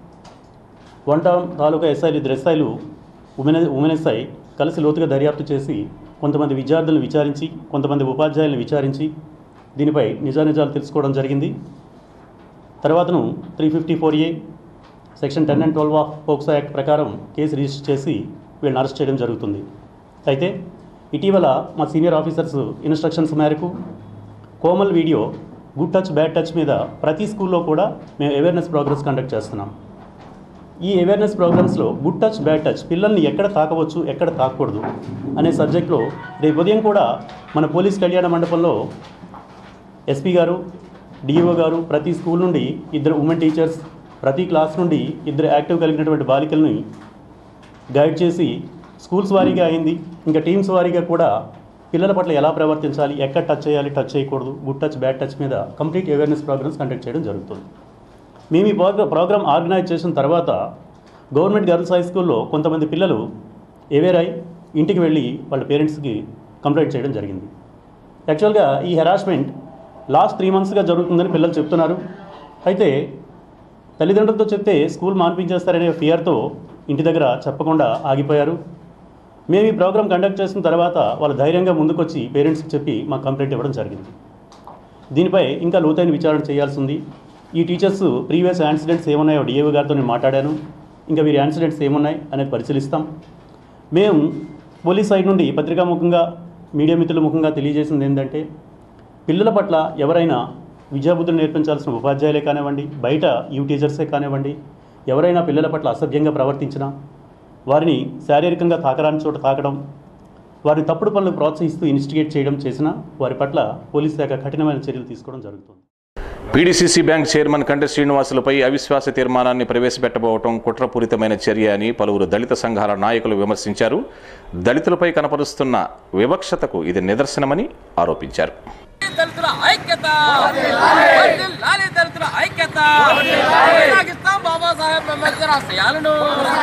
[SPEAKER 12] వన్ టౌన్ తాలూకా ఎస్ఐలు ఇద్దరు ఎస్ఐలు ఉమెన్ ఉమెన్ ఎస్ఐ కలిసి లోతుగా దర్యాప్తు చేసి కొంతమంది విద్యార్థులను విచారించి కొంతమంది ఉపాధ్యాయులను విచారించి దీనిపై నిజానిజాలు తెలుసుకోవడం జరిగింది తర్వాతను three fifty four A section ten and twelve of POCSO act ప్రకారం కేసు రిజిస్టర్ చేసి వీళ్ళని అరెస్ట్ చేయడం జరుగుతుంది అయితే ఇటీవల మా సీనియర్ ఆఫీసర్స్ ఇన్స్ట్రక్షన్స్ మేరకు Komal video good touch bad touch మీద ప్రతి స్కూల్లో కూడా మేము అవేర్నెస్ ప్రోగ్రామ్స్ కండక్ట్ చేస్తున్నాం ఈ అవేర్నెస్ ప్రోగ్రామ్స్లో గుడ్ టచ్ బ్యాడ్ టచ్ పిల్లల్ని ఎక్కడ తాకవచ్చు ఎక్కడ తాకూడదు అనే సబ్జెక్ట్లో రేపు ఉదయం కూడా మన పోలీస్ కళ్యాణ మండపంలో ఎస్పీ గారు డిఈఓ గారు ప్రతి స్కూల్ నుండి ఇద్దరు ఉమెన్ టీచర్స్ ప్రతి క్లాస్ నుండి ఇద్దరు యాక్టివ్ కలిగినటువంటి బాలికల్ని గైడ్ చేసి స్కూల్స్ వారీగా అయింది ఇంకా టీమ్స్ వారీగా కూడా పిల్లల పట్ల ఎలా ప్రవర్తించాలి ఎక్కడ టచ్ చేయాలి టచ్ చేయకూడదు గుడ్ టచ్ బ్యాడ్ టచ్ మీద కంప్లీట్ అవేర్నెస్ ప్రోగ్రామ్స్ కండక్ట్ చేయడం జరుగుతుంది మేము ఈ ప్రోగ్రా ప్రోగ్రామ్ ఆర్గనైజ్ చేసిన తర్వాత గవర్నమెంట్ గర్ల్స్ హై స్కూల్లో కొంతమంది పిల్లలు ఎవేరై ఇంటికి వెళ్ళి వాళ్ళ పేరెంట్స్కి కంప్లైంట్ చేయడం జరిగింది యాక్చువల్గా ఈ హెరాస్మెంట్ లాస్ట్ త్రీ మంత్స్గా జరుగుతుందని పిల్లలు చెప్తున్నారు అయితే తల్లిదండ్రులతో చెప్తే స్కూల్ మాన్పించేస్తారనే ఫియర్తో ఇంటి దగ్గర చెప్పకుండా ఆగిపోయారు మేము ఈ ప్రోగ్రామ్ కండక్ట్ చేసిన తర్వాత వాళ్ళు ధైర్యంగా ముందుకొచ్చి పేరెంట్స్కి చెప్పి మాకు కంప్లైంట్ ఇవ్వడం జరిగింది దీనిపై ఇంకా లోతైన విచారణ చేయాల్సి ఉంది ఈ టీచర్స్ ప్రీవియస్ యాక్సిడెంట్స్ ఏమున్నాయో డిఏవి గారితో నేను మాట్లాడాను ఇంకా వీరి యాక్సిడెంట్స్ ఏమున్నాయి అనేది పరిశీలిస్తాం మేము పోలీస్ సైడ్ నుండి పత్రికా ముఖంగా మీడియా మిత్రుల ముఖంగా తెలియజేసింది ఏంటంటే పిల్లల పట్ల ఎవరైనా విద్యాబుద్ధులు నేర్పించాల్సిన ఉపాధ్యాయులే కానివ్వండి బయట యూ టీచర్సే కానివ్వండి ఎవరైనా పిల్లల పట్ల అసభ్యంగా ప్రవర్తించినా వారిని శారీరకంగా తాకరాని చోట తాకడం వారిని తప్పుడు పనులు ప్రోత్సహిస్తూ ఇన్స్టిగేట్ చేయడం చేసినా వారి పట్ల పోలీస్ శాఖ కఠినమైన చర్యలు తీసుకోవడం జరుగుతుంది
[SPEAKER 1] పీడీసీసీ బ్యాంక్ చైర్మన్ కంటే శ్రీనివాసులపై అవిశ్వాస తీర్మానాన్ని ప్రవేశపెట్టబోవటం కుట్రపూరితమైన చర్య అని పలువురు దళిత సంఘాల నాయకులు విమర్శించారు దళితులపై కనపరుస్తున్న వివక్షతకు ఇది నిదర్శనమని ఆరోపించారు
[SPEAKER 13] దళితుల ఐక్యత వర్ధిల్లాలి దళితుల ఐక్యత కొనసాగిస్తాం బాబాసాహెబ్ అంబేద్కర్ ఆశయాలను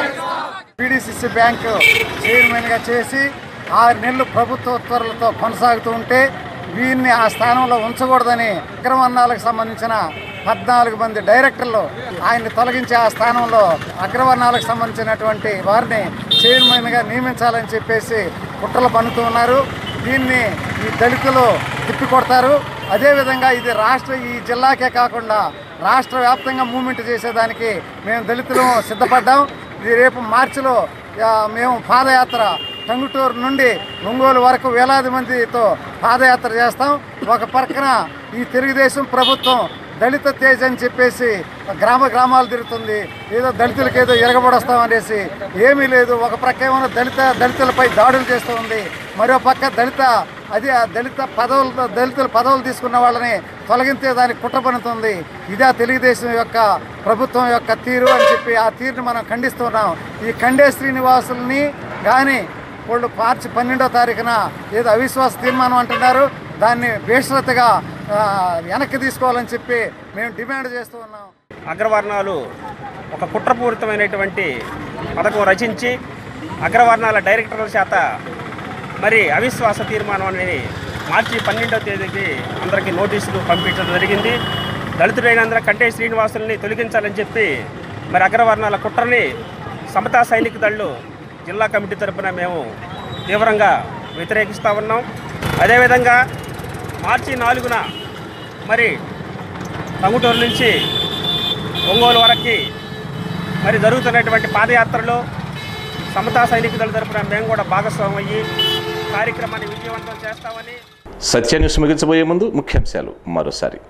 [SPEAKER 7] పీడీసీసీ బ్యాంకు చైర్మన్గా చేసి ఆరు నెలలు ప్రభుత్వ ఉత్తర్వులతో కొనసాగుతూ ఉంటే వీరిని ఆ స్థానంలో ఉంచకూడదని అగ్రవర్ణాలకు సంబంధించిన పద్నాలుగు మంది డైరెక్టర్లు ఆయన్ని తొలగించి ఆ స్థానంలో అగ్రవర్ణాలకు సంబంధించినటువంటి వారిని చైర్మన్గా నియమించాలని చెప్పేసి కుట్రలు పన్నుతూ ఉన్నారు దీన్ని ఈ దళితులు తిప్పికొడతారు అదేవిధంగా ఇది రాష్ట్ర ఈ జిల్లాకే కాకుండా రాష్ట్ర వ్యాప్తంగా మూవ్మెంట్ చేసేదానికి మేము దళితులు సిద్ధపడ్డాం ఇది రేపు మార్చిలో ఆ, మేము పాదయాత్ర టంగుటూరు నుండి ఒంగోలు వరకు వేలాది మందితో పాదయాత్ర చేస్తాం ఒక పక్కన ఈ తెలుగుదేశం ప్రభుత్వం దళిత తేజ్ అని చెప్పేసి గ్రామ గ్రామాలు తిరుగుతుంది ఏదో దళితులకు ఏదో ఎరగబడొస్తాం అనేసి ఏమీ లేదు ఒక ప్రక్క ఏమో దళిత దళితులపై దాడులు చేస్తూ ఉంది మరో పక్క దళిత అది ఆ దళిత పదవులు దళితుల పదవులు తీసుకున్న వాళ్ళని తొలగించే దానికి కుట్ర పనుతుంది ఇదే తెలుగుదేశం యొక్క ప్రభుత్వం యొక్క తీరు అని చెప్పి ఆ తీరుని మనం ఖండిస్తున్నాం ఈ ఖండే శ్రీనివాసుల్ని కానీ వాళ్ళు మార్చి పన్నెండో తారీఖున ఏదో అవిశ్వాస తీర్మానం అంటున్నారు దాన్ని బేషరతుగా ఆ, వెనక్కి తీసుకోవాలని చెప్పి మేము డిమాండ్ చేస్తూ ఉన్నాం
[SPEAKER 14] అగ్రవర్ణాలు ఒక కుట్రపూరితమైనటువంటి పథకం రచించి అగ్రవర్ణాల డైరెక్టర్ల చేత మరి అవిశ్వాస తీర్మానం అనేది మార్చి పన్నెండవ తేదీకి అందరికీ నోటీసులు పంపించడం జరిగింది దళితుడైనందున కంటే శ్రీనివాసుల్ని తొలగించాలని చెప్పి మరి అగ్రవర్ణాల కుట్రని సమతా సైనిక దళ్ళు జిల్లా కమిటీ తరపున మేము తీవ్రంగా వ్యతిరేకిస్తూ ఉన్నాం అదేవిధంగా మార్చి నాలుగున మరి టంగుటూరు నుంచి ఒంగోలు వరకు మరి జరుగుతున్నటువంటి పాదయాత్రలో సమతా సైనిక దళ తరపున మేము కూడా భాగస్వామ్యం అయ్యి కార్యక్రమాన్ని విజయవంతం చేస్తామని
[SPEAKER 1] సత్య న్యూస్ ముగించబోయే ముందు ముఖ్యాంశాలు మరోసారి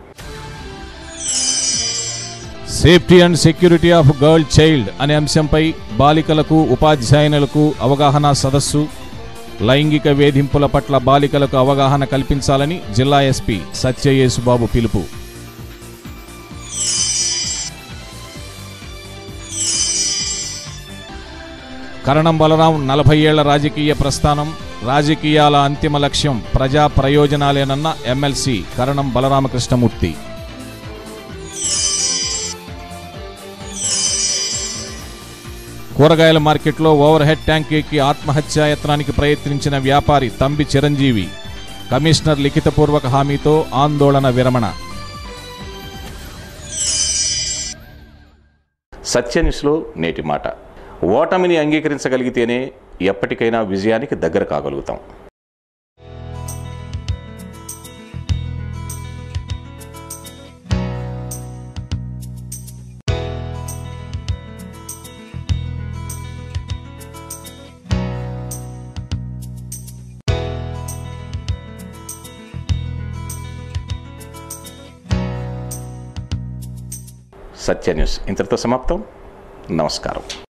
[SPEAKER 2] safety and security of girl child అనే అంశంపై బాలికలకు ఉపాధ్యాయునులకు అవగాహన సదస్సు లైంగిక వేధింపుల పట్ల బాలికలకు అవగాహన కల్పించాలని జిల్లా ఎస్పీ సత్యయేసుబాబు పిలుపు కరణం బలరాం నలభై ఏళ్ల రాజకీయ ప్రస్థానం రాజకీయాల అంతిమ లక్ష్యం ప్రజా ప్రయోజనాలేనన్న ఎమ్మెల్సీ కరణం బలరామకృష్ణమూర్తి కూరగాయల మార్కెట్లో ఓవర్ హెడ్ ట్యాంక్ ఎక్కి ఆత్మహత్యాయత్నానికి ప్రయత్నించిన వ్యాపారి తంబి చిరంజీవి కమిషనర్ లిఖితపూర్వక హామీతో ఆందోళన విరమణ
[SPEAKER 1] సత్య న్యూస్లో నేటి మాట ఓటమిని అంగీకరించగలిగితేనే ఎప్పటికైనా విజయానికి దగ్గర కాగలుగుతాం సత్య న్యూస్ ఇంతటితో సమాప్తం నమస్కారం